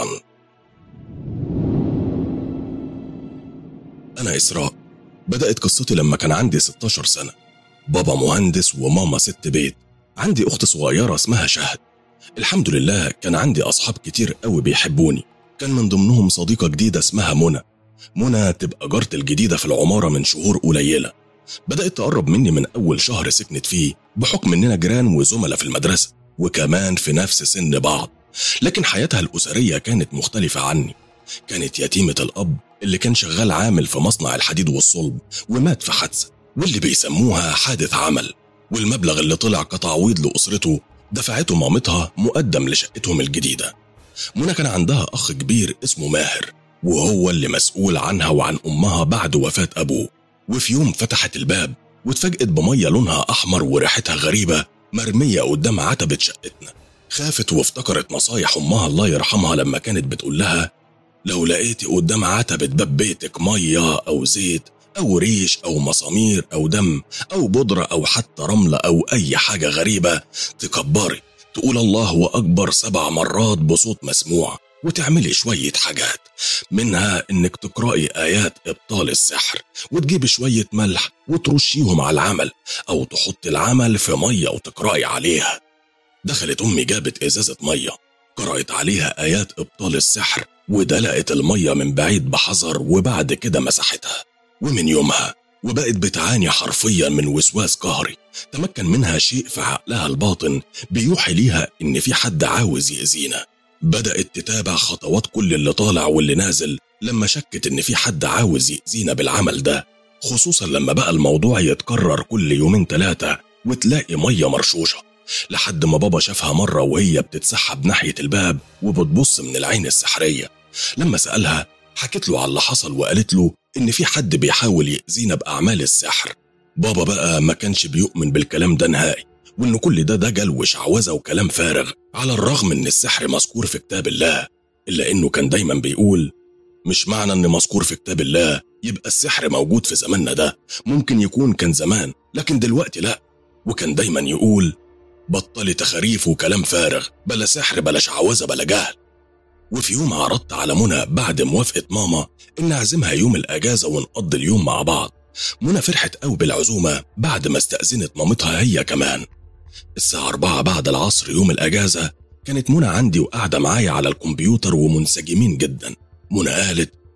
A: أنا إسراء بدأت قصتي لما كان عندي 16 سنة بابا مهندس وماما ست بيت عندي أخت صغيرة اسمها شهد الحمد لله كان عندي أصحاب كتير قوي بيحبوني كان من ضمنهم صديقة جديدة اسمها منى منى تبقى جارتي الجديدة في العمارة من شهور قليلة بدأت تقرب مني من أول شهر سكنت فيه بحكم إننا جيران وزملاء في المدرسة وكمان في نفس سن بعض لكن حياتها الأسرية كانت مختلفة عني كانت يتيمة الأب اللي كان شغال عامل في مصنع الحديد والصلب ومات في حادثة واللي بيسموها حادث عمل والمبلغ اللي طلع كتعويض لأسرته دفعته مامتها مقدم لشقتهم الجديدة منى كان عندها أخ كبير اسمه ماهر وهو اللي مسؤول عنها وعن أمها بعد وفاة أبوه وفي يوم فتحت الباب واتفاجئت بمية لونها أحمر وريحتها غريبة مرمية قدام عتبة شقتنا خافت وافتكرت نصايح أمها الله يرحمها لما كانت بتقول لها لو لقيتي قدام عتبة باب بيتك مية أو زيت أو ريش أو مسامير أو دم أو بودرة أو حتى رملة أو أي حاجة غريبة تكبري تقول الله أكبر سبع مرات بصوت مسموع وتعملي شوية حاجات منها إنك تقرأي آيات إبطال السحر وتجيبي شوية ملح وترشيهم على العمل أو تحطي العمل في مية وتقرأي عليها دخلت أمي جابت إزازة مية قرأت عليها آيات إبطال السحر ودلقت المية من بعيد بحذر وبعد كده مسحتها ومن يومها وبقت بتعاني حرفيا من وسواس قهري تمكن منها شيء في عقلها الباطن بيوحي ليها إن في حد عاوز يأذينا بدأت تتابع خطوات كل اللي طالع واللي نازل لما شكت إن في حد عاوز يأذينا بالعمل ده خصوصا لما بقى الموضوع يتكرر كل يومين ثلاثة وتلاقي مية مرشوشة لحد ما بابا شافها مرة وهي بتتسحب ناحية الباب وبتبص من العين السحرية لما سألها حكت له على اللي حصل وقالت له إن في حد بيحاول يأذينا بأعمال السحر بابا بقى ما كانش بيؤمن بالكلام ده نهائي وإن كل ده دجل وشعوذة وكلام فارغ على الرغم إن السحر مذكور في كتاب الله إلا إنه كان دايما بيقول مش معنى إن مذكور في كتاب الله يبقى السحر موجود في زماننا ده ممكن يكون كان زمان لكن دلوقتي لا وكان دايما يقول بطلي تخاريف وكلام فارغ بلا سحر بلا شعوذة بلا جهل وفي يوم عرضت على منى بعد موافقة ماما إن أعزمها يوم الأجازة ونقضي اليوم مع بعض منى فرحت قوي بالعزومة بعد ما استأذنت مامتها هي كمان الساعة أربعة بعد العصر يوم الأجازة كانت منى عندي وقاعدة معايا على الكمبيوتر ومنسجمين جدا منى قالت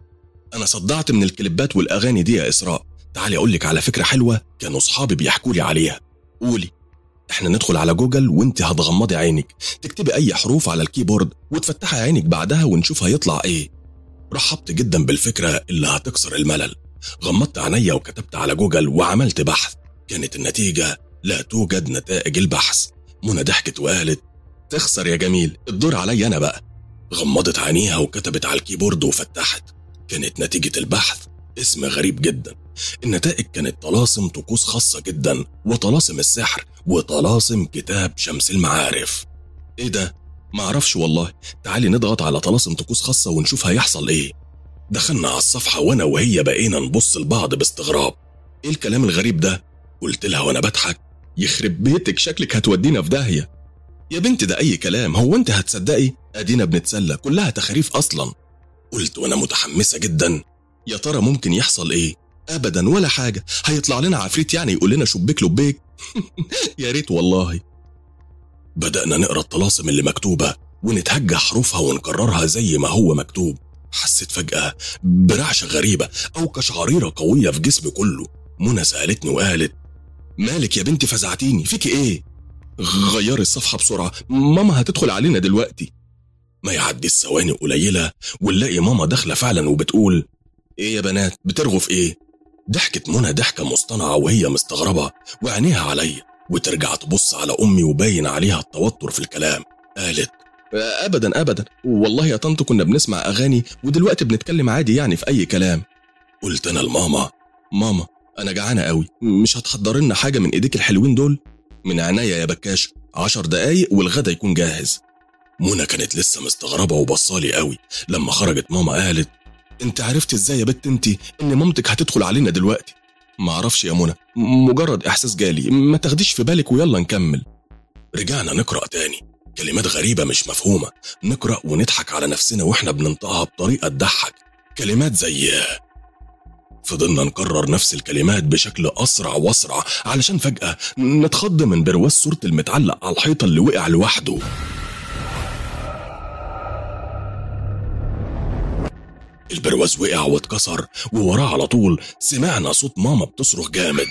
A: انا صدعت من الكليبات والاغاني دي يا اسراء تعالي اقول لك على فكره حلوه كانوا اصحابي بيحكوا لي عليها قولي احنا ندخل على جوجل وانت هتغمضي عينك تكتبي اي حروف على الكيبورد وتفتحي عينك بعدها ونشوف هيطلع ايه رحبت جدا بالفكره اللي هتكسر الملل غمضت عينيا وكتبت على جوجل وعملت بحث كانت النتيجه لا توجد نتائج البحث منى ضحكت وقالت تخسر يا جميل الدور عليا انا بقى غمضت عينيها وكتبت على الكيبورد وفتحت كانت نتيجة البحث اسم غريب جدا النتائج كانت طلاسم طقوس خاصة جدا وطلاسم السحر وطلاسم كتاب شمس المعارف ايه ده؟ معرفش والله تعالي نضغط على طلاسم طقوس خاصة ونشوف هيحصل ايه دخلنا على الصفحة وانا وهي بقينا نبص لبعض باستغراب ايه الكلام الغريب ده؟ قلت لها وانا بضحك يخرب بيتك شكلك هتودينا في داهية يا بنت ده اي كلام هو انت هتصدقي ادينا بنتسلى كلها تخاريف اصلا قلت وانا متحمسه جدا يا ترى ممكن يحصل ايه ابدا ولا حاجه هيطلع لنا عفريت يعني يقول لنا شبيك لبيك يا ريت والله بدانا نقرا الطلاسم اللي مكتوبه ونتهجى حروفها ونكررها زي ما هو مكتوب حسيت فجاه برعشه غريبه او كشعريره قويه في جسمي كله منى سالتني وقالت مالك يا بنتي فزعتيني فيكي ايه غيري الصفحه بسرعه ماما هتدخل علينا دلوقتي ما يعدي الثواني قليلة ونلاقي ماما داخلة فعلا وبتقول ايه يا بنات بترغوا في ايه ضحكت منى ضحكة مصطنعة وهي مستغربة وعينيها عليا وترجع تبص على أمي وباين عليها التوتر في الكلام قالت أبدا أبدا والله يا طنط كنا بنسمع أغاني ودلوقتي بنتكلم عادي يعني في أي كلام قلت أنا لماما ماما أنا جعانة قوي مش هتحضر لنا حاجة من إيديك الحلوين دول من عينيا يا بكاش عشر دقايق والغدا يكون جاهز منى كانت لسه مستغربة وبصالي قوي لما خرجت ماما قالت انت عرفت ازاي يا بت انت ان مامتك هتدخل علينا دلوقتي معرفش يا منى مجرد احساس جالي ما تاخديش في بالك ويلا نكمل رجعنا نقرا تاني كلمات غريبة مش مفهومة نقرأ ونضحك على نفسنا واحنا بننطقها بطريقة تضحك كلمات زي فضلنا نكرر نفس الكلمات بشكل أسرع وأسرع علشان فجأة نتخض من برواز صورة المتعلق على الحيطة اللي وقع لوحده البرواز وقع واتكسر ووراه على طول سمعنا صوت ماما بتصرخ جامد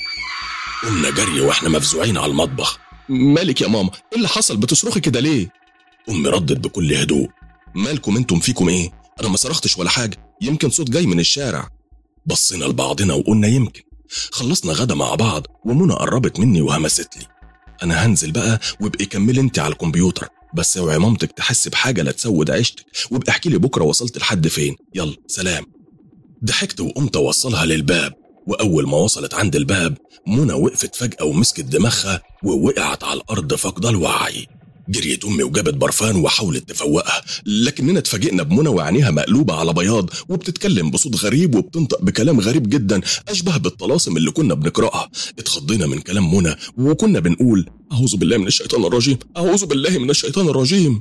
A: قمنا جري واحنا مفزوعين على المطبخ مالك يا ماما ايه اللي حصل بتصرخي كده ليه امي ردت بكل هدوء مالكم انتم فيكم ايه انا ما صرختش ولا حاجه يمكن صوت جاي من الشارع بصينا لبعضنا وقلنا يمكن خلصنا غدا مع بعض ومنى قربت مني وهمست لي انا هنزل بقى وابقي كملي انت على الكمبيوتر بس اوعي مامتك تحس بحاجه لا تسود عيشتك وابقى احكي لي بكره وصلت لحد فين يلا سلام ضحكت وقمت اوصلها للباب واول ما وصلت عند الباب منى وقفت فجاه ومسكت دماغها ووقعت على الارض فاقده الوعي جريت امي وجابت برفان وحاولت تفوقها لكننا اتفاجئنا بمنى وعينيها مقلوبه على بياض وبتتكلم بصوت غريب وبتنطق بكلام غريب جدا اشبه بالطلاسم اللي كنا بنقراها اتخضينا من كلام منى وكنا بنقول اعوذ بالله من الشيطان الرجيم اعوذ بالله من الشيطان الرجيم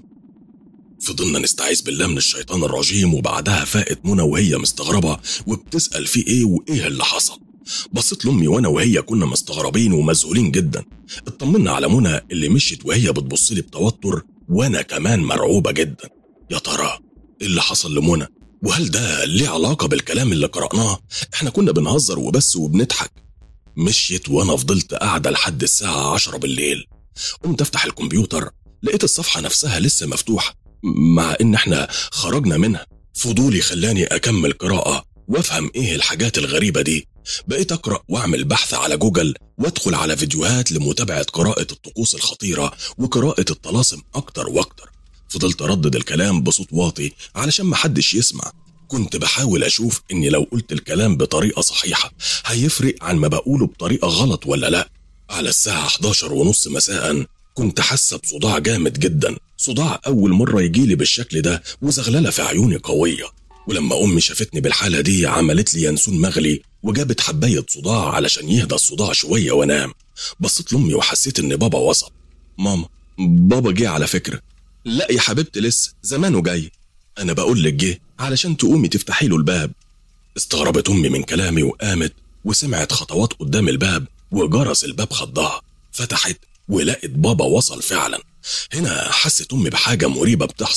A: فضلنا نستعيذ بالله من الشيطان الرجيم وبعدها فاقت منى وهي مستغربه وبتسال في ايه وايه اللي حصل بصيت لامي وانا وهي كنا مستغربين ومذهولين جدا اطمنا على منى اللي مشيت وهي بتبص لي بتوتر وانا كمان مرعوبه جدا يا ترى ايه اللي حصل لمنى وهل ده ليه علاقه بالكلام اللي قراناه احنا كنا بنهزر وبس وبنضحك مشيت وانا فضلت قاعده لحد الساعه عشرة بالليل قمت افتح الكمبيوتر لقيت الصفحه نفسها لسه مفتوحه مع ان احنا خرجنا منها فضولي خلاني اكمل قراءه وافهم ايه الحاجات الغريبه دي بقيت اقرا واعمل بحث على جوجل وادخل على فيديوهات لمتابعه قراءه الطقوس الخطيره وقراءه الطلاسم اكتر واكتر فضلت اردد الكلام بصوت واطي علشان محدش يسمع كنت بحاول اشوف اني لو قلت الكلام بطريقه صحيحه هيفرق عن ما بقوله بطريقه غلط ولا لا على الساعه 11 ونص مساء كنت حاسه بصداع جامد جدا صداع اول مره يجيلي بالشكل ده وزغلله في عيوني قويه ولما امي شافتني بالحاله دي عملت لي ينسون مغلي وجابت حبايه صداع علشان يهدى الصداع شويه وانام بصيت لامي وحسيت ان بابا وصل ماما بابا جه على فكره لا يا حبيبتي لسه زمانه جاي انا بقول لك جه علشان تقومي تفتحي له الباب استغربت امي من كلامي وقامت وسمعت خطوات قدام الباب وجرس الباب خضها فتحت ولقت بابا وصل فعلا هنا حست امي بحاجه مريبه بتحصل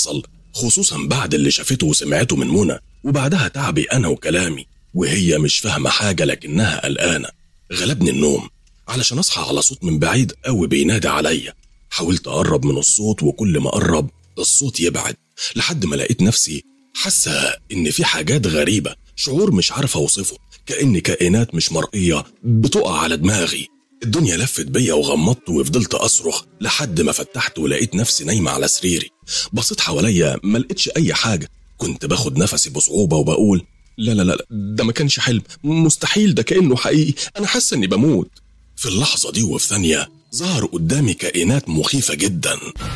A: خصوصا بعد اللي شافته وسمعته من منى وبعدها تعبي أنا وكلامي وهي مش فاهمة حاجة لكنها قلقانة غلبني النوم علشان أصحى على صوت من بعيد قوي بينادي عليا حاولت أقرب من الصوت وكل ما أقرب الصوت يبعد لحد ما لقيت نفسي حاسة إن في حاجات غريبة شعور مش عارف أوصفه كأن كائنات مش مرئية بتقع على دماغي الدنيا لفت بيا وغمضت وفضلت أصرخ لحد ما فتحت ولقيت نفسي نايمة على سريري بصيت حواليا ما لقيتش أي حاجة كنت باخد نفسي بصعوبة وبقول لا لا لا ده ما كانش حلم مستحيل ده كأنه حقيقي أنا حاسة إني بموت في اللحظة دي وفي ثانية ظهر قدامي كائنات مخيفة جدا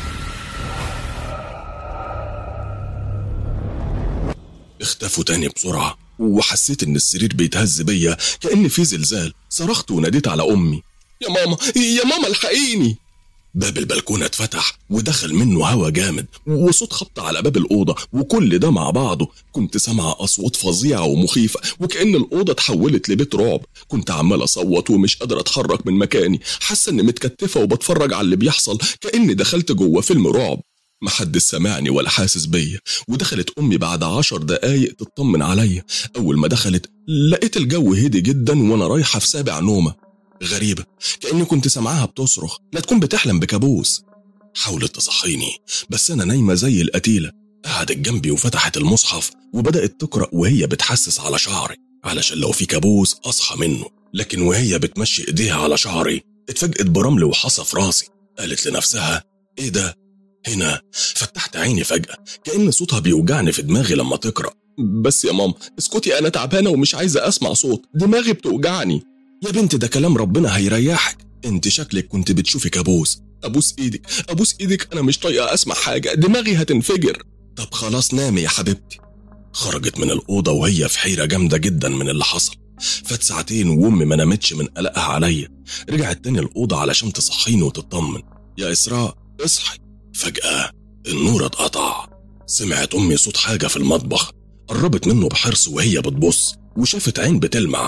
A: اختفوا تاني بسرعة وحسيت إن السرير بيتهز بيا كأن في زلزال صرخت وناديت على أمي يا ماما يا ماما الحقيني باب البلكونة اتفتح ودخل منه هوا جامد وصوت خبط على باب الأوضة وكل ده مع بعضه كنت سامع أصوات فظيعة ومخيفة وكأن الأوضة اتحولت لبيت رعب كنت عمال أصوت ومش قادر أتحرك من مكاني حاسة إني متكتفة وبتفرج على اللي بيحصل كأني دخلت جوه فيلم رعب محدش سمعني ولا حاسس بيا ودخلت أمي بعد عشر دقايق تطمن عليا أول ما دخلت لقيت الجو هدي جدا وأنا رايحة في سابع نومة غريبة كأني كنت سامعاها بتصرخ لا تكون بتحلم بكابوس حاولت تصحيني بس أنا نايمة زي القتيلة قعدت جنبي وفتحت المصحف وبدأت تقرأ وهي بتحسس على شعري علشان لو في كابوس أصحى منه لكن وهي بتمشي إيديها على شعري اتفاجئت برمل وحصى في راسي قالت لنفسها إيه ده؟ هنا فتحت عيني فجأة كأن صوتها بيوجعني في دماغي لما تقرأ بس يا ماما اسكتي أنا تعبانة ومش عايزة أسمع صوت دماغي بتوجعني يا بنت ده كلام ربنا هيريحك انت شكلك كنت بتشوفي كابوس ابوس ايدك ابوس ايدك انا مش طايقه اسمع حاجه دماغي هتنفجر طب خلاص نامي يا حبيبتي خرجت من الاوضه وهي في حيره جامده جدا من اللي حصل فات ساعتين وامي ما نامتش من قلقها عليا رجعت تاني الاوضه علشان تصحيني وتطمن يا اسراء اصحي فجاه النور اتقطع سمعت امي صوت حاجه في المطبخ قربت منه بحرص وهي بتبص وشافت عين بتلمع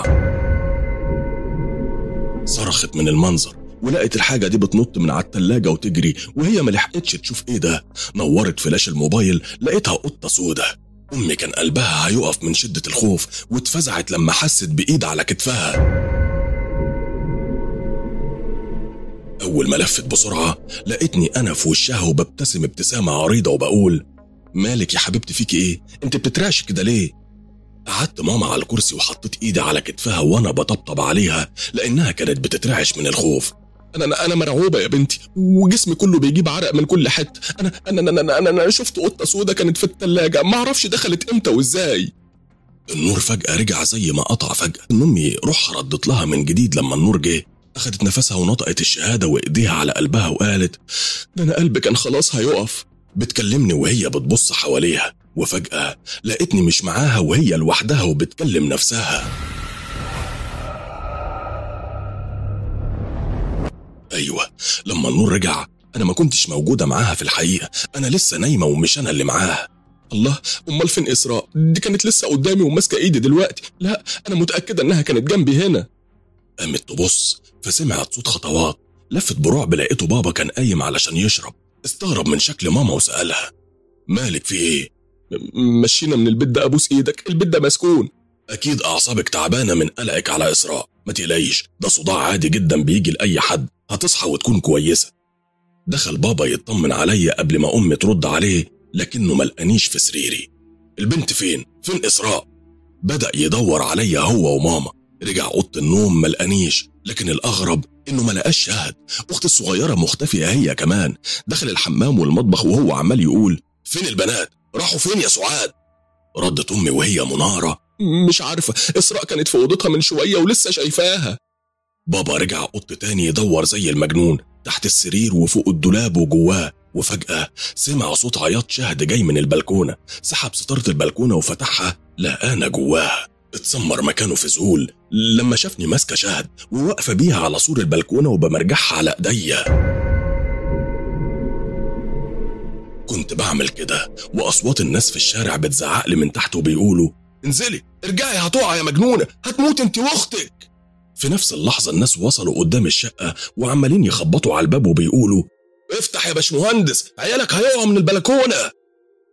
A: صرخت من المنظر ولقت الحاجة دي بتنط من على التلاجة وتجري وهي ما لحقتش تشوف ايه ده نورت فلاش الموبايل لقيتها قطة سودة أمي كان قلبها هيقف من شدة الخوف واتفزعت لما حست بإيد على كتفها أول ما لفت بسرعة لقيتني أنا في وشها وببتسم ابتسامة عريضة وبقول مالك يا حبيبتي فيكي إيه؟ أنت بتترعش كده ليه؟ قعدت ماما على الكرسي وحطيت ايدي على كتفها وانا بطبطب عليها لانها كانت بتترعش من الخوف انا انا مرعوبه يا بنتي وجسمي كله بيجيب عرق من كل حته انا انا انا انا, أنا, أنا شفت قطه سودة كانت في الثلاجه ما اعرفش دخلت امتى وازاي النور فجاه رجع زي ما قطع فجاه امي روحها ردت لها من جديد لما النور جه اخدت نفسها ونطقت الشهاده وايديها على قلبها وقالت ده انا قلبي كان خلاص هيقف بتكلمني وهي بتبص حواليها وفجأة لقيتني مش معاها وهي لوحدها وبتكلم نفسها أيوة لما النور رجع أنا ما كنتش موجودة معاها في الحقيقة أنا لسه نايمة ومش أنا اللي معاها الله أمال فين إسراء دي كانت لسه قدامي وماسكة إيدي دلوقتي لا أنا متأكدة إنها كانت جنبي هنا قامت تبص فسمعت صوت خطوات لفت برعب لقيته بابا كان قايم علشان يشرب استغرب من شكل ماما وسألها مالك في ايه مشينا من البيت ده ابوس ايدك البيت ده مسكون اكيد اعصابك تعبانه من قلقك على اسراء ما تقلقيش ده صداع عادي جدا بيجي لاي حد هتصحى وتكون كويسه دخل بابا يطمن عليا قبل ما امي ترد عليه لكنه ملقانيش في سريري البنت فين فين اسراء بدا يدور عليا هو وماما رجع اوضه النوم ملقانيش لكن الاغرب انه ما لقاش شهد اختي الصغيره مختفيه هي كمان دخل الحمام والمطبخ وهو عمال يقول فين البنات راحوا فين يا سعاد ردت امي وهي مناره مش عارفه اسراء كانت في اوضتها من شويه ولسه شايفاها بابا رجع اوضه تاني يدور زي المجنون تحت السرير وفوق الدولاب وجواه وفجأة سمع صوت عياط شهد جاي من البلكونة سحب ستارة البلكونة وفتحها لقانا جواها اتسمر مكانه في ذهول لما شافني ماسكة شهد وواقفة بيها على سور البلكونة وبمرجعها على ايديا كنت بعمل كده واصوات الناس في الشارع بتزعق لي من تحت وبيقولوا انزلي ارجعي هتقع يا مجنونه هتموت انت واختك في نفس اللحظه الناس وصلوا قدام الشقه وعمالين يخبطوا على الباب وبيقولوا افتح يا باشمهندس عيالك هيقعوا من البلكونه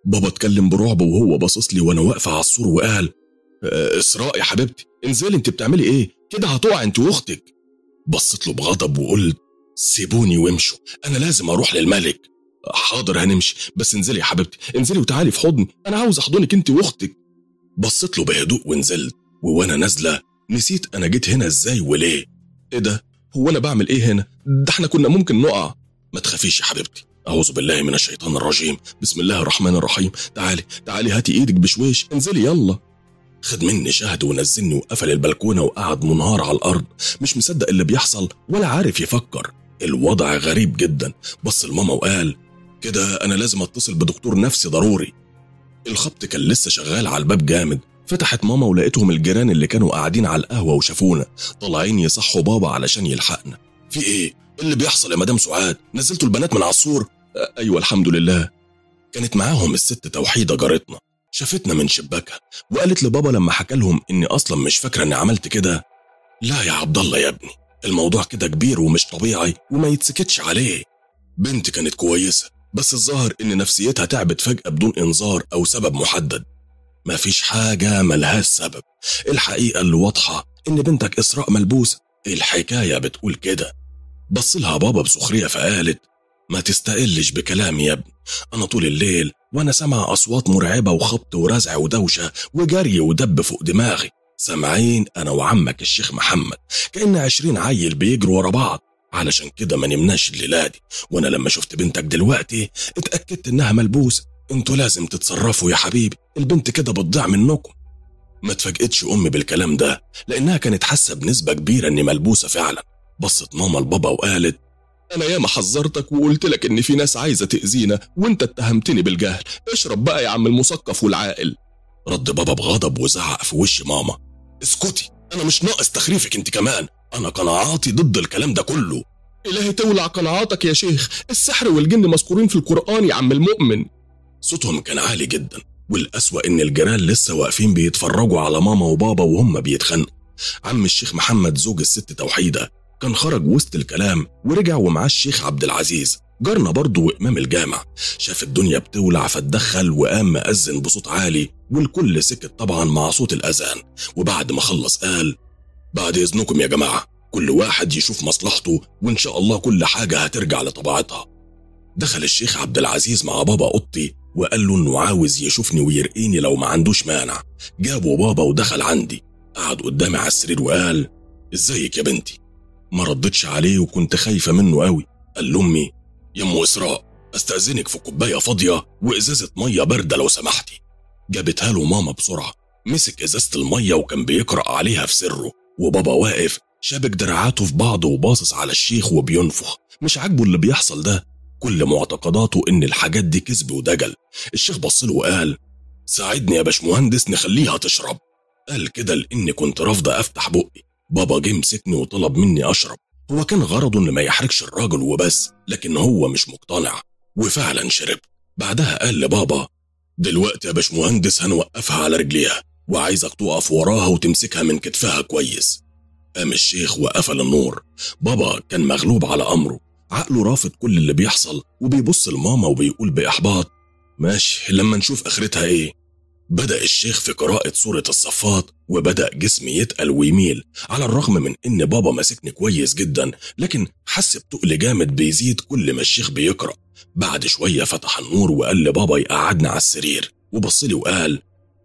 A: بابا اتكلم برعب وهو باصص لي وانا واقفه على السور وقال "آه، اسراء يا حبيبتي انزلي انت بتعملي ايه كده هتقع انت واختك بصيت له بغضب وقلت سيبوني وامشوا انا لازم اروح للملك حاضر هنمشي بس انزلي يا حبيبتي انزلي وتعالي في حضني انا عاوز احضنك انت واختك بصيت له بهدوء ونزلت وانا نازله نسيت انا جيت هنا ازاي وليه ايه ده هو انا بعمل ايه هنا ده احنا كنا ممكن نقع ما تخافيش يا حبيبتي أعوذ بالله من الشيطان الرجيم بسم الله الرحمن الرحيم تعالي تعالي هاتي إيدك بشويش انزلي يلا خد مني شهد ونزلني وقفل البلكونة وقعد منهار على الأرض مش مصدق اللي بيحصل ولا عارف يفكر الوضع غريب جدا بص لماما وقال كده أنا لازم أتصل بدكتور نفسي ضروري الخبط كان لسه شغال على الباب جامد فتحت ماما ولقيتهم الجيران اللي كانوا قاعدين على القهوة وشافونا طالعين يصحوا بابا علشان يلحقنا في ايه؟ إيه اللي بيحصل يا مدام سعاد؟ نزلتوا البنات من على السور؟ أه ايوه الحمد لله. كانت معاهم الست توحيدة جارتنا شافتنا من شباكها وقالت لبابا لما حكى لهم اني اصلا مش فاكرة اني عملت كده لا يا عبد الله يا ابني الموضوع كده كبير ومش طبيعي وما يتسكتش عليه. بنت كانت كويسة بس الظاهر ان نفسيتها تعبت فجأة بدون انذار او سبب محدد. مفيش حاجة ملهاش سبب الحقيقة اللي واضحة إن بنتك إسراء ملبوسة الحكاية بتقول كده بص لها بابا بسخرية فقالت ما تستقلش بكلامي يا ابني أنا طول الليل وأنا سامع أصوات مرعبة وخبط ورزع ودوشة وجري ودب فوق دماغي سامعين أنا وعمك الشيخ محمد كأن عشرين عيل بيجروا ورا بعض علشان كده ما نمناش الليلة دي وأنا لما شفت بنتك دلوقتي اتأكدت إنها ملبوسة انتوا لازم تتصرفوا يا حبيبي البنت كده بتضيع منكم ما اتفاجئتش امي بالكلام ده لانها كانت حاسه بنسبه كبيره اني ملبوسه فعلا بصت ماما لبابا وقالت انا ياما حذرتك وقلت لك ان في ناس عايزه تاذينا وانت اتهمتني بالجهل اشرب بقى يا عم المثقف والعاقل رد بابا بغضب وزعق في وش ماما اسكتي انا مش ناقص تخريفك انت كمان انا قناعاتي ضد الكلام ده كله الهي تولع قناعاتك يا شيخ السحر والجن مذكورين في القران يا عم المؤمن صوتهم كان عالي جدا والأسوأ إن الجيران لسه واقفين بيتفرجوا على ماما وبابا وهم بيتخانقوا عم الشيخ محمد زوج الست توحيدة كان خرج وسط الكلام ورجع ومعاه الشيخ عبد العزيز جارنا برضه وإمام الجامع شاف الدنيا بتولع فاتدخل وقام مأذن بصوت عالي والكل سكت طبعا مع صوت الأذان وبعد ما خلص قال بعد إذنكم يا جماعة كل واحد يشوف مصلحته وإن شاء الله كل حاجة هترجع لطبيعتها دخل الشيخ عبد العزيز مع بابا أوضتي وقال له انه عاوز يشوفني ويرقيني لو ما عندوش مانع جابه بابا ودخل عندي قعد قدامي على السرير وقال ازيك يا بنتي ما ردتش عليه وكنت خايفه منه قوي قال لامي يا ام اسراء استاذنك في كوبايه فاضيه وازازه ميه بارده لو سمحتي جابتها له ماما بسرعه مسك ازازه الميه وكان بيقرا عليها في سره وبابا واقف شابك دراعاته في بعض وباصص على الشيخ وبينفخ مش عاجبه اللي بيحصل ده كل معتقداته ان الحاجات دي كذب ودجل الشيخ بص له وقال ساعدني يا باشمهندس نخليها تشرب قال كده لاني كنت رافضه افتح بقي بابا جه مسكني وطلب مني اشرب هو كان غرضه ان ما يحرجش الراجل وبس لكن هو مش مقتنع وفعلا شرب بعدها قال لبابا دلوقتي يا باشمهندس هنوقفها على رجليها وعايزك تقف وراها وتمسكها من كتفها كويس قام الشيخ وقفل النور بابا كان مغلوب على امره عقله رافض كل اللي بيحصل وبيبص لماما وبيقول بإحباط ماشي لما نشوف آخرتها إيه بدأ الشيخ في قراءة سورة الصفات وبدأ جسمي يتقل ويميل على الرغم من إن بابا ماسكني كويس جدا لكن حس بتقل جامد بيزيد كل ما الشيخ بيقرأ بعد شوية فتح النور وقال لبابا يقعدنا على السرير وبص لي وقال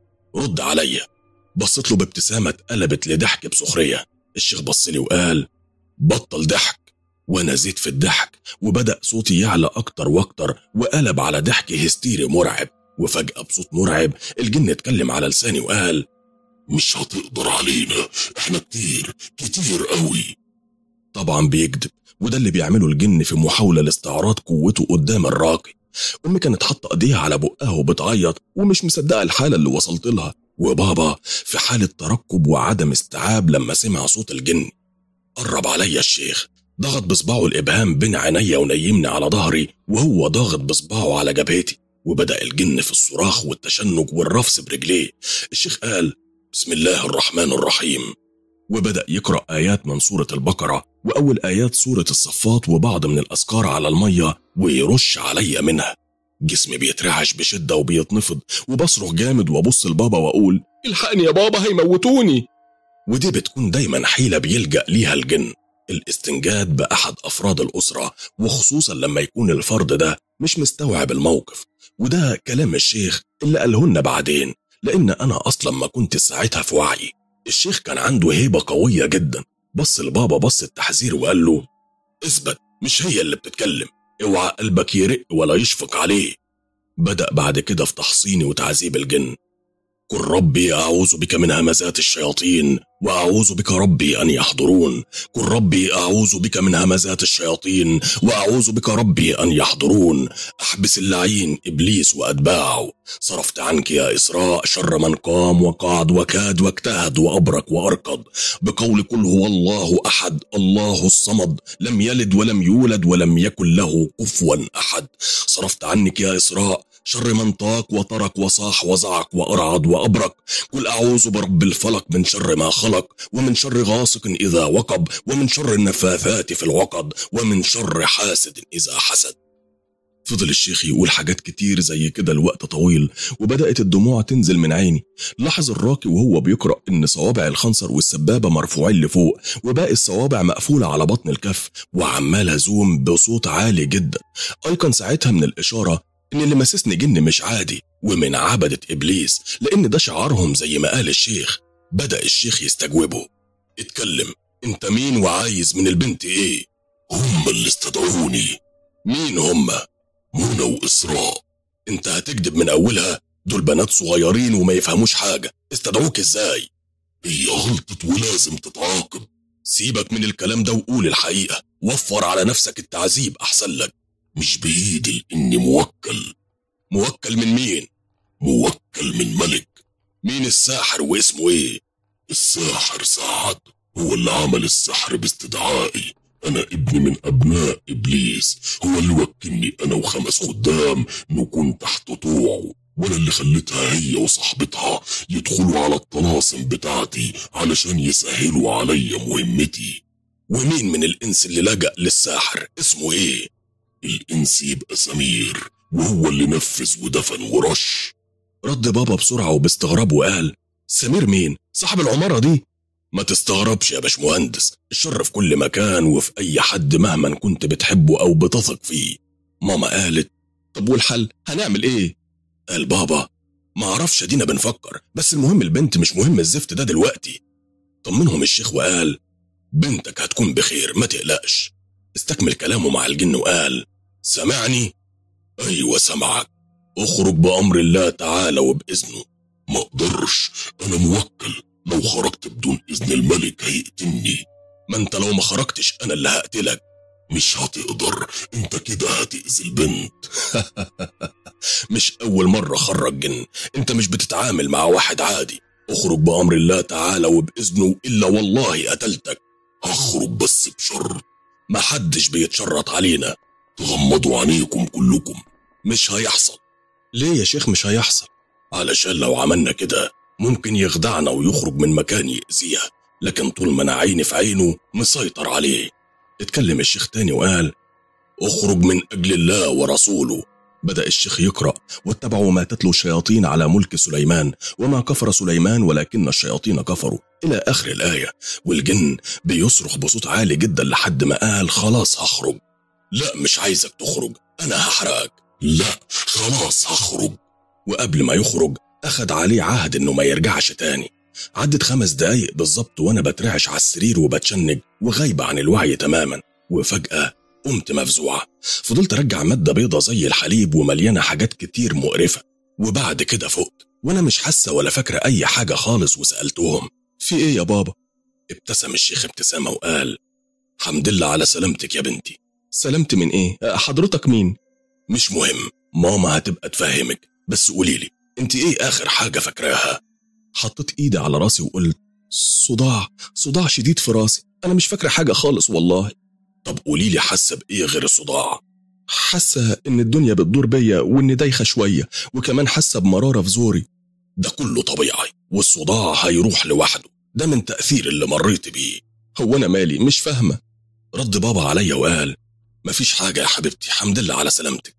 A: رد عليا بصيت له بابتسامة اتقلبت لضحك بسخرية الشيخ بص لي وقال بطل ضحك وانا زيد في الضحك وبدا صوتي يعلى اكتر واكتر وقلب على ضحك هستيري مرعب وفجاه بصوت مرعب الجن اتكلم على لساني وقال مش هتقدر علينا احنا كتير كتير قوي طبعا بيكذب وده اللي بيعمله الجن في محاولة لاستعراض قوته قدام الراقي أمي كانت حاطة إيديها على بقها وبتعيط ومش مصدقة الحالة اللي وصلت لها وبابا في حالة ترقب وعدم استيعاب لما سمع صوت الجن قرب عليا الشيخ ضغط بصباعه الإبهام بين عينيا ونيمني على ظهري وهو ضاغط بصباعه على جبهتي وبدأ الجن في الصراخ والتشنج والرفس برجليه الشيخ قال بسم الله الرحمن الرحيم وبدأ يقرأ آيات من سورة البقرة وأول آيات سورة الصفات وبعض من الأذكار على المية ويرش عليا منها جسمي بيترعش بشدة وبيتنفض وبصرخ جامد وابص لبابا واقول الحقني يا بابا هيموتوني ودي بتكون دايما حيلة بيلجأ ليها الجن الاستنجاد بأحد أفراد الأسرة وخصوصا لما يكون الفرد ده مش مستوعب الموقف وده كلام الشيخ اللي قالهن بعدين لأن أنا أصلا ما كنت ساعتها في وعي الشيخ كان عنده هيبة قوية جدا بص لبابا بص التحذير وقال له اثبت مش هي اللي بتتكلم اوعى قلبك يرق ولا يشفق عليه بدأ بعد كده في تحصيني وتعذيب الجن قل ربي أعوذ بك من همزات الشياطين وأعوذ بك ربي أن يحضرون قل ربي أعوذ بك من همزات الشياطين وأعوذ بك ربي أن يحضرون أحبس اللعين إبليس وأتباعه صرفت عنك يا إسراء شر من قام وقعد وكاد واجتهد وأبرك وأركض بقول قل هو الله أحد الله الصمد لم يلد ولم يولد ولم يكن له كفوا أحد صرفت عنك يا إسراء شر من طاق وترك وصاح وزعق وأرعد وأبرك قل أعوذ برب الفلق من شر ما خلق ومن شر غاسق إذا وقب ومن شر النفاثات في العقد ومن شر حاسد إذا حسد فضل الشيخ يقول حاجات كتير زي كده لوقت طويل وبدأت الدموع تنزل من عيني لاحظ الراقي وهو بيقرأ إن صوابع الخنصر والسبابة مرفوعين لفوق وباقي الصوابع مقفولة على بطن الكف وعمال أزوم بصوت عالي جدا أيقن ساعتها من الإشارة إن اللي ماسسني جن مش عادي ومن عبدة إبليس لأن ده شعارهم زي ما قال الشيخ بدأ الشيخ يستجوبه اتكلم انت مين وعايز من البنت ايه هم اللي استدعوني مين هم منى وإسراء انت هتكذب من أولها دول بنات صغيرين وما يفهموش حاجة استدعوك ازاي هي غلطت ولازم تتعاقب سيبك من الكلام ده وقول الحقيقة وفر على نفسك التعذيب أحسن لك مش بإيدي إني موكل موكل من مين؟ موكل من ملك مين الساحر واسمه ايه؟ الساحر سعد هو اللي عمل السحر باستدعائي أنا ابن من أبناء إبليس هو اللي وكلني أنا وخمس خدام نكون تحت طوعه وأنا اللي خليتها هي وصاحبتها يدخلوا على الطلاسم بتاعتي علشان يسهلوا عليا مهمتي ومين من الإنس اللي لجأ للساحر اسمه إيه؟ الإنس يبقى سمير وهو اللي نفذ ودفن ورش رد بابا بسرعة وباستغراب وقال سمير مين؟ صاحب العمارة دي؟ ما تستغربش يا باشمهندس الشر في كل مكان وفي أي حد مهما كنت بتحبه أو بتثق فيه ماما قالت طب والحل هنعمل إيه؟ قال بابا ما أعرفش دينا بنفكر بس المهم البنت مش مهم الزفت ده دلوقتي طمنهم الشيخ وقال بنتك هتكون بخير ما تقلقش استكمل كلامه مع الجن وقال سمعني أيوة سمعك اخرج بأمر الله تعالى وبإذنه ما اقدرش أنا موكل لو خرجت بدون إذن الملك هيقتلني ما انت لو ما خرجتش أنا اللي هقتلك مش هتقدر انت كده هتأذي البنت مش أول مرة خرج جن انت مش بتتعامل مع واحد عادي اخرج بأمر الله تعالى وبإذنه إلا والله قتلتك هخرج بس بشرط محدش بيتشرط علينا تغمضوا عينيكم كلكم مش هيحصل ليه يا شيخ مش هيحصل علشان لو عملنا كده ممكن يخدعنا ويخرج من مكان يأذيها لكن طول ما انا عيني في عينه مسيطر عليه اتكلم الشيخ تاني وقال اخرج من اجل الله ورسوله بدأ الشيخ يقرأ واتبعوا ما تتلو الشياطين على ملك سليمان وما كفر سليمان ولكن الشياطين كفروا إلى آخر الآية والجن بيصرخ بصوت عالي جدا لحد ما قال خلاص هخرج لا مش عايزك تخرج أنا هحرقك لا خلاص هخرج وقبل ما يخرج أخد عليه عهد إنه ما يرجعش تاني عدت خمس دقايق بالظبط وأنا بترعش على السرير وبتشنج وغايبة عن الوعي تماما وفجأة قمت مفزوعة فضلت أرجع مادة بيضة زي الحليب ومليانة حاجات كتير مقرفة وبعد كده فقت وأنا مش حاسة ولا فاكرة أي حاجة خالص وسألتهم في إيه يا بابا؟ ابتسم الشيخ ابتسامة وقال حمد لله على سلامتك يا بنتي سلامت من إيه؟ حضرتك مين؟ مش مهم ماما هتبقى تفهمك بس قوليلي انت ايه اخر حاجة فاكراها حطيت ايدي على راسي وقلت صداع صداع شديد في راسي انا مش فاكرة حاجة خالص والله طب قوليلي حاسة بايه غير الصداع حاسة ان الدنيا بتدور بيا واني دايخة شوية وكمان حاسة بمرارة في زوري ده كله طبيعي والصداع هيروح لوحده ده من تأثير اللي مريت بيه هو انا مالي مش فاهمة رد بابا عليا وقال مفيش حاجة يا حبيبتي حمد لله على سلامتك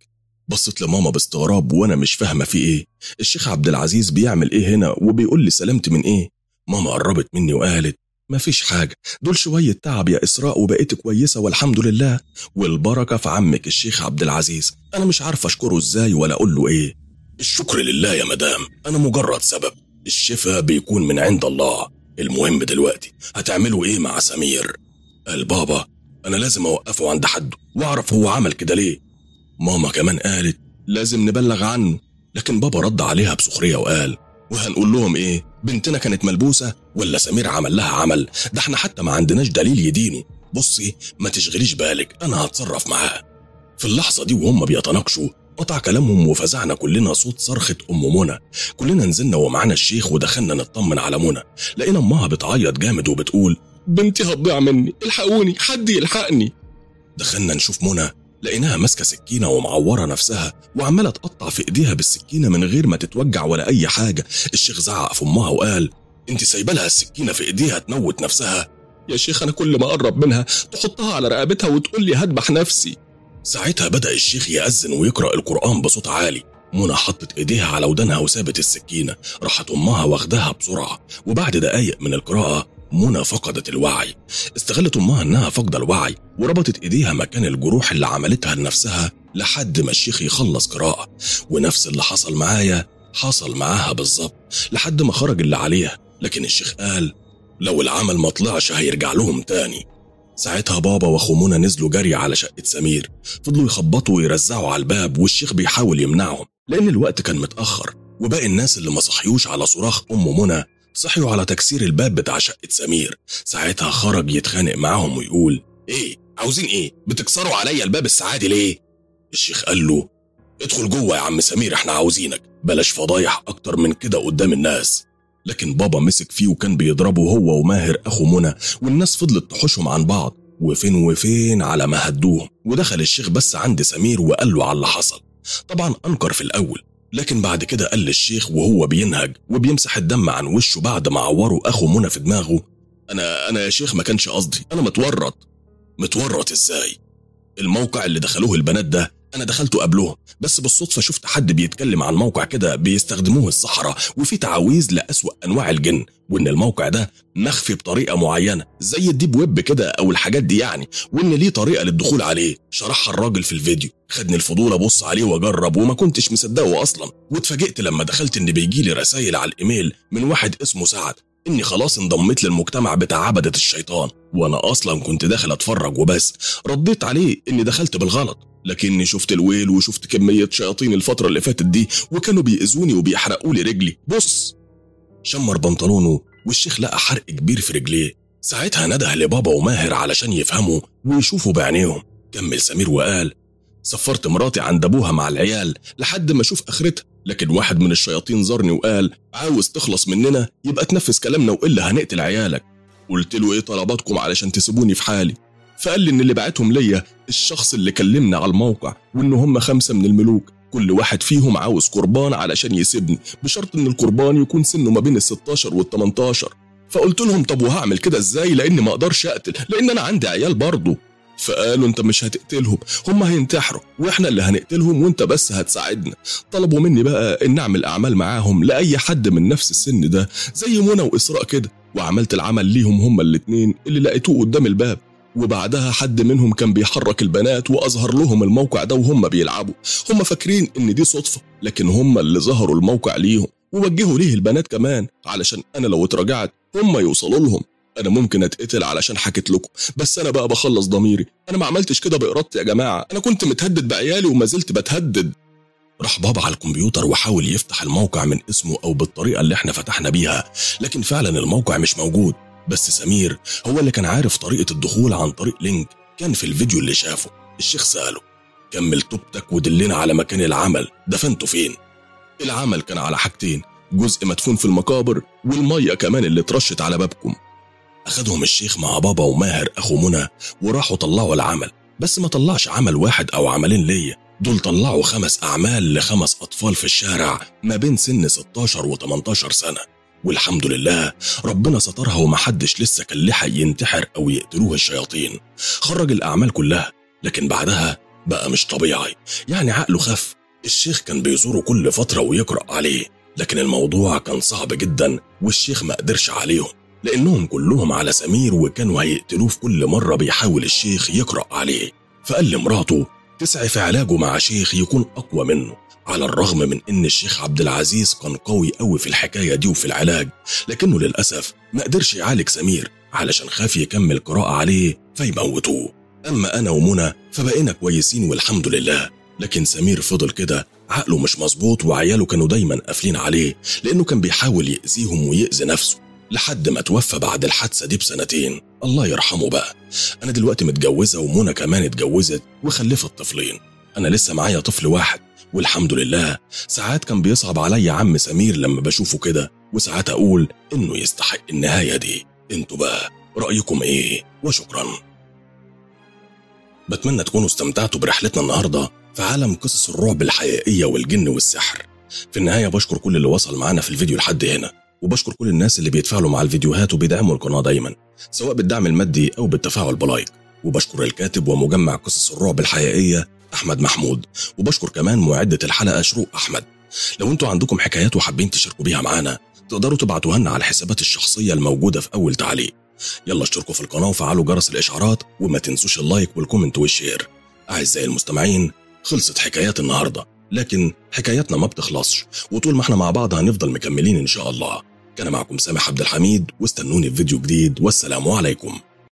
A: بصيت لماما باستغراب وانا مش فاهمه في ايه الشيخ عبد العزيز بيعمل ايه هنا وبيقول لي سلمت من ايه ماما قربت مني وقالت مفيش حاجة دول شوية تعب يا إسراء وبقيت كويسة والحمد لله والبركة في عمك الشيخ عبد العزيز أنا مش عارف أشكره إزاي ولا أقول له إيه الشكر لله يا مدام أنا مجرد سبب الشفاء بيكون من عند الله المهم دلوقتي هتعملوا إيه مع سمير قال بابا أنا لازم أوقفه عند حده وأعرف هو عمل كده ليه ماما كمان قالت لازم نبلغ عنه لكن بابا رد عليها بسخرية وقال وهنقول لهم ايه بنتنا كانت ملبوسة ولا سمير عمل لها عمل ده احنا حتى ما عندناش دليل يدينه بصي ما تشغليش بالك انا هتصرف معاه في اللحظة دي وهم بيتناقشوا قطع كلامهم وفزعنا كلنا صوت صرخة أم منى كلنا نزلنا ومعانا الشيخ ودخلنا نطمن على منى لقينا أمها بتعيط جامد وبتقول بنتي هتضيع مني الحقوني حد يلحقني دخلنا نشوف منى لقيناها ماسكه سكينه ومعوره نفسها وعماله تقطع في ايديها بالسكينه من غير ما تتوجع ولا اي حاجه الشيخ زعق في امها وقال انت سايبه لها السكينه في ايديها تموت نفسها يا شيخ انا كل ما اقرب منها تحطها على رقبتها وتقول لي هذبح نفسي ساعتها بدا الشيخ ياذن ويقرا القران بصوت عالي منى حطت ايديها على ودانها وسابت السكينه راحت امها واخداها بسرعه وبعد دقايق من القراءه منى فقدت الوعي استغلت امها انها فاقده الوعي وربطت ايديها مكان الجروح اللي عملتها لنفسها لحد ما الشيخ يخلص قراءه ونفس اللي حصل معايا حصل معاها بالظبط لحد ما خرج اللي عليها لكن الشيخ قال لو العمل ما طلعش هيرجع لهم تاني ساعتها بابا واخو منى نزلوا جري على شقه سمير فضلوا يخبطوا ويرزعوا على الباب والشيخ بيحاول يمنعهم لان الوقت كان متاخر وباقي الناس اللي ما صحيوش على صراخ ام منى صحيوا على تكسير الباب بتاع شقة سمير ساعتها خرج يتخانق معاهم ويقول ايه عاوزين ايه بتكسروا عليا الباب السعادي ليه الشيخ قال له ادخل جوه يا عم سمير احنا عاوزينك بلاش فضايح اكتر من كده قدام الناس لكن بابا مسك فيه وكان بيضربه هو وماهر اخو منى والناس فضلت تحوشهم عن بعض وفين وفين على ما هدوهم ودخل الشيخ بس عند سمير وقال له على اللي حصل طبعا انكر في الاول لكن بعد كده قال للشيخ وهو بينهج وبيمسح الدم عن وشه بعد ما عوره اخو منى في دماغه انا انا يا شيخ ما كانش قصدي انا متورط متورط ازاي الموقع اللي دخلوه البنات ده انا دخلته قبلهم بس بالصدفه شفت حد بيتكلم عن موقع كده بيستخدموه السحرة وفي تعاويذ لاسوا انواع الجن وان الموقع ده مخفي بطريقه معينه زي الديب ويب كده او الحاجات دي يعني وان ليه طريقه للدخول عليه شرحها الراجل في الفيديو خدني الفضول ابص عليه واجرب وما كنتش مصدقه اصلا واتفاجئت لما دخلت ان بيجي لي رسائل على الايميل من واحد اسمه سعد اني خلاص انضميت للمجتمع بتاع عبدة الشيطان وانا اصلا كنت داخل اتفرج وبس رديت عليه اني دخلت بالغلط لكني شفت الويل وشفت كمية شياطين الفترة اللي فاتت دي وكانوا بيأذوني وبيحرقوا لي رجلي بص شمر بنطلونه والشيخ لقى حرق كبير في رجليه ساعتها نده لبابا وماهر علشان يفهموا ويشوفوا بعينيهم كمل سمير وقال سفرت مراتي عند ابوها مع العيال لحد ما اشوف اخرتها لكن واحد من الشياطين زارني وقال عاوز تخلص مننا يبقى تنفذ كلامنا والا هنقتل عيالك قلت له ايه طلباتكم علشان تسيبوني في حالي فقال لي ان اللي بعتهم ليا الشخص اللي كلمنا على الموقع وان هم خمسه من الملوك كل واحد فيهم عاوز قربان علشان يسيبني بشرط ان القربان يكون سنه ما بين ال 16 وال 18 فقلت لهم طب وهعمل كده ازاي لاني ما اقدرش اقتل لان انا عندي عيال برضه فقالوا انت مش هتقتلهم هم هينتحروا واحنا اللي هنقتلهم وانت بس هتساعدنا طلبوا مني بقى ان اعمل اعمال معاهم لاي حد من نفس السن ده زي منى واسراء كده وعملت العمل ليهم هما الاتنين اللي لقيتوه قدام الباب وبعدها حد منهم كان بيحرك البنات واظهر لهم الموقع ده وهم بيلعبوا هم فاكرين ان دي صدفه لكن هم اللي ظهروا الموقع ليهم ووجهوا ليه البنات كمان علشان انا لو اتراجعت هم يوصلوا لهم انا ممكن اتقتل علشان حكيت لكم بس انا بقى بخلص ضميري انا ما عملتش كده بارادتي يا جماعه انا كنت متهدد بعيالي وما زلت بتهدد راح بابا على الكمبيوتر وحاول يفتح الموقع من اسمه او بالطريقه اللي احنا فتحنا بيها لكن فعلا الموقع مش موجود بس سمير هو اللي كان عارف طريقه الدخول عن طريق لينك كان في الفيديو اللي شافه الشيخ ساله كمل توبتك ودلنا على مكان العمل دفنته فين العمل كان على حاجتين جزء مدفون في المقابر والميه كمان اللي اترشت على بابكم أخدهم الشيخ مع بابا وماهر أخو منى وراحوا طلعوا العمل بس ما طلعش عمل واحد أو عملين ليا دول طلعوا خمس أعمال لخمس أطفال في الشارع ما بين سن 16 و 18 سنة والحمد لله ربنا سترها ومحدش لسه كان لحق ينتحر أو يقتلوه الشياطين خرج الأعمال كلها لكن بعدها بقى مش طبيعي يعني عقله خف الشيخ كان بيزوره كل فترة ويقرأ عليه لكن الموضوع كان صعب جدا والشيخ ما قدرش عليهم لأنهم كلهم على سمير وكانوا هيقتلوه في كل مرة بيحاول الشيخ يقرأ عليه فقال لمراته تسعى في علاجه مع شيخ يكون أقوى منه على الرغم من ان الشيخ عبد العزيز كان قوي قوي في الحكايه دي وفي العلاج لكنه للاسف ما قدرش يعالج سمير علشان خاف يكمل قراءه عليه فيموتوه اما انا ومنى فبقينا كويسين والحمد لله لكن سمير فضل كده عقله مش مظبوط وعياله كانوا دايما قافلين عليه لانه كان بيحاول يأذيهم ويأذي نفسه لحد ما توفى بعد الحادثه دي بسنتين الله يرحمه بقى انا دلوقتي متجوزه ومنى كمان اتجوزت وخلفت طفلين انا لسه معايا طفل واحد والحمد لله ساعات كان بيصعب عليا عم سمير لما بشوفه كده وساعات اقول انه يستحق النهايه دي انتوا بقى رايكم ايه وشكرا بتمنى تكونوا استمتعتوا برحلتنا النهارده في عالم قصص الرعب الحقيقيه والجن والسحر في النهايه بشكر كل اللي وصل معانا في الفيديو لحد هنا وبشكر كل الناس اللي بيتفاعلوا مع الفيديوهات وبيدعموا القناه دايما سواء بالدعم المادي او بالتفاعل بلايك وبشكر الكاتب ومجمع قصص الرعب الحقيقيه احمد محمود وبشكر كمان معده الحلقه شروق احمد لو انتوا عندكم حكايات وحابين تشاركوا بيها معانا تقدروا تبعتوها لنا على الحسابات الشخصيه الموجوده في اول تعليق يلا اشتركوا في القناه وفعلوا جرس الاشعارات وما تنسوش اللايك والكومنت والشير اعزائي المستمعين خلصت حكايات النهارده لكن حكاياتنا ما بتخلصش وطول ما احنا مع بعض هنفضل مكملين ان شاء الله كان معكم سامح عبد الحميد واستنوني في فيديو جديد والسلام عليكم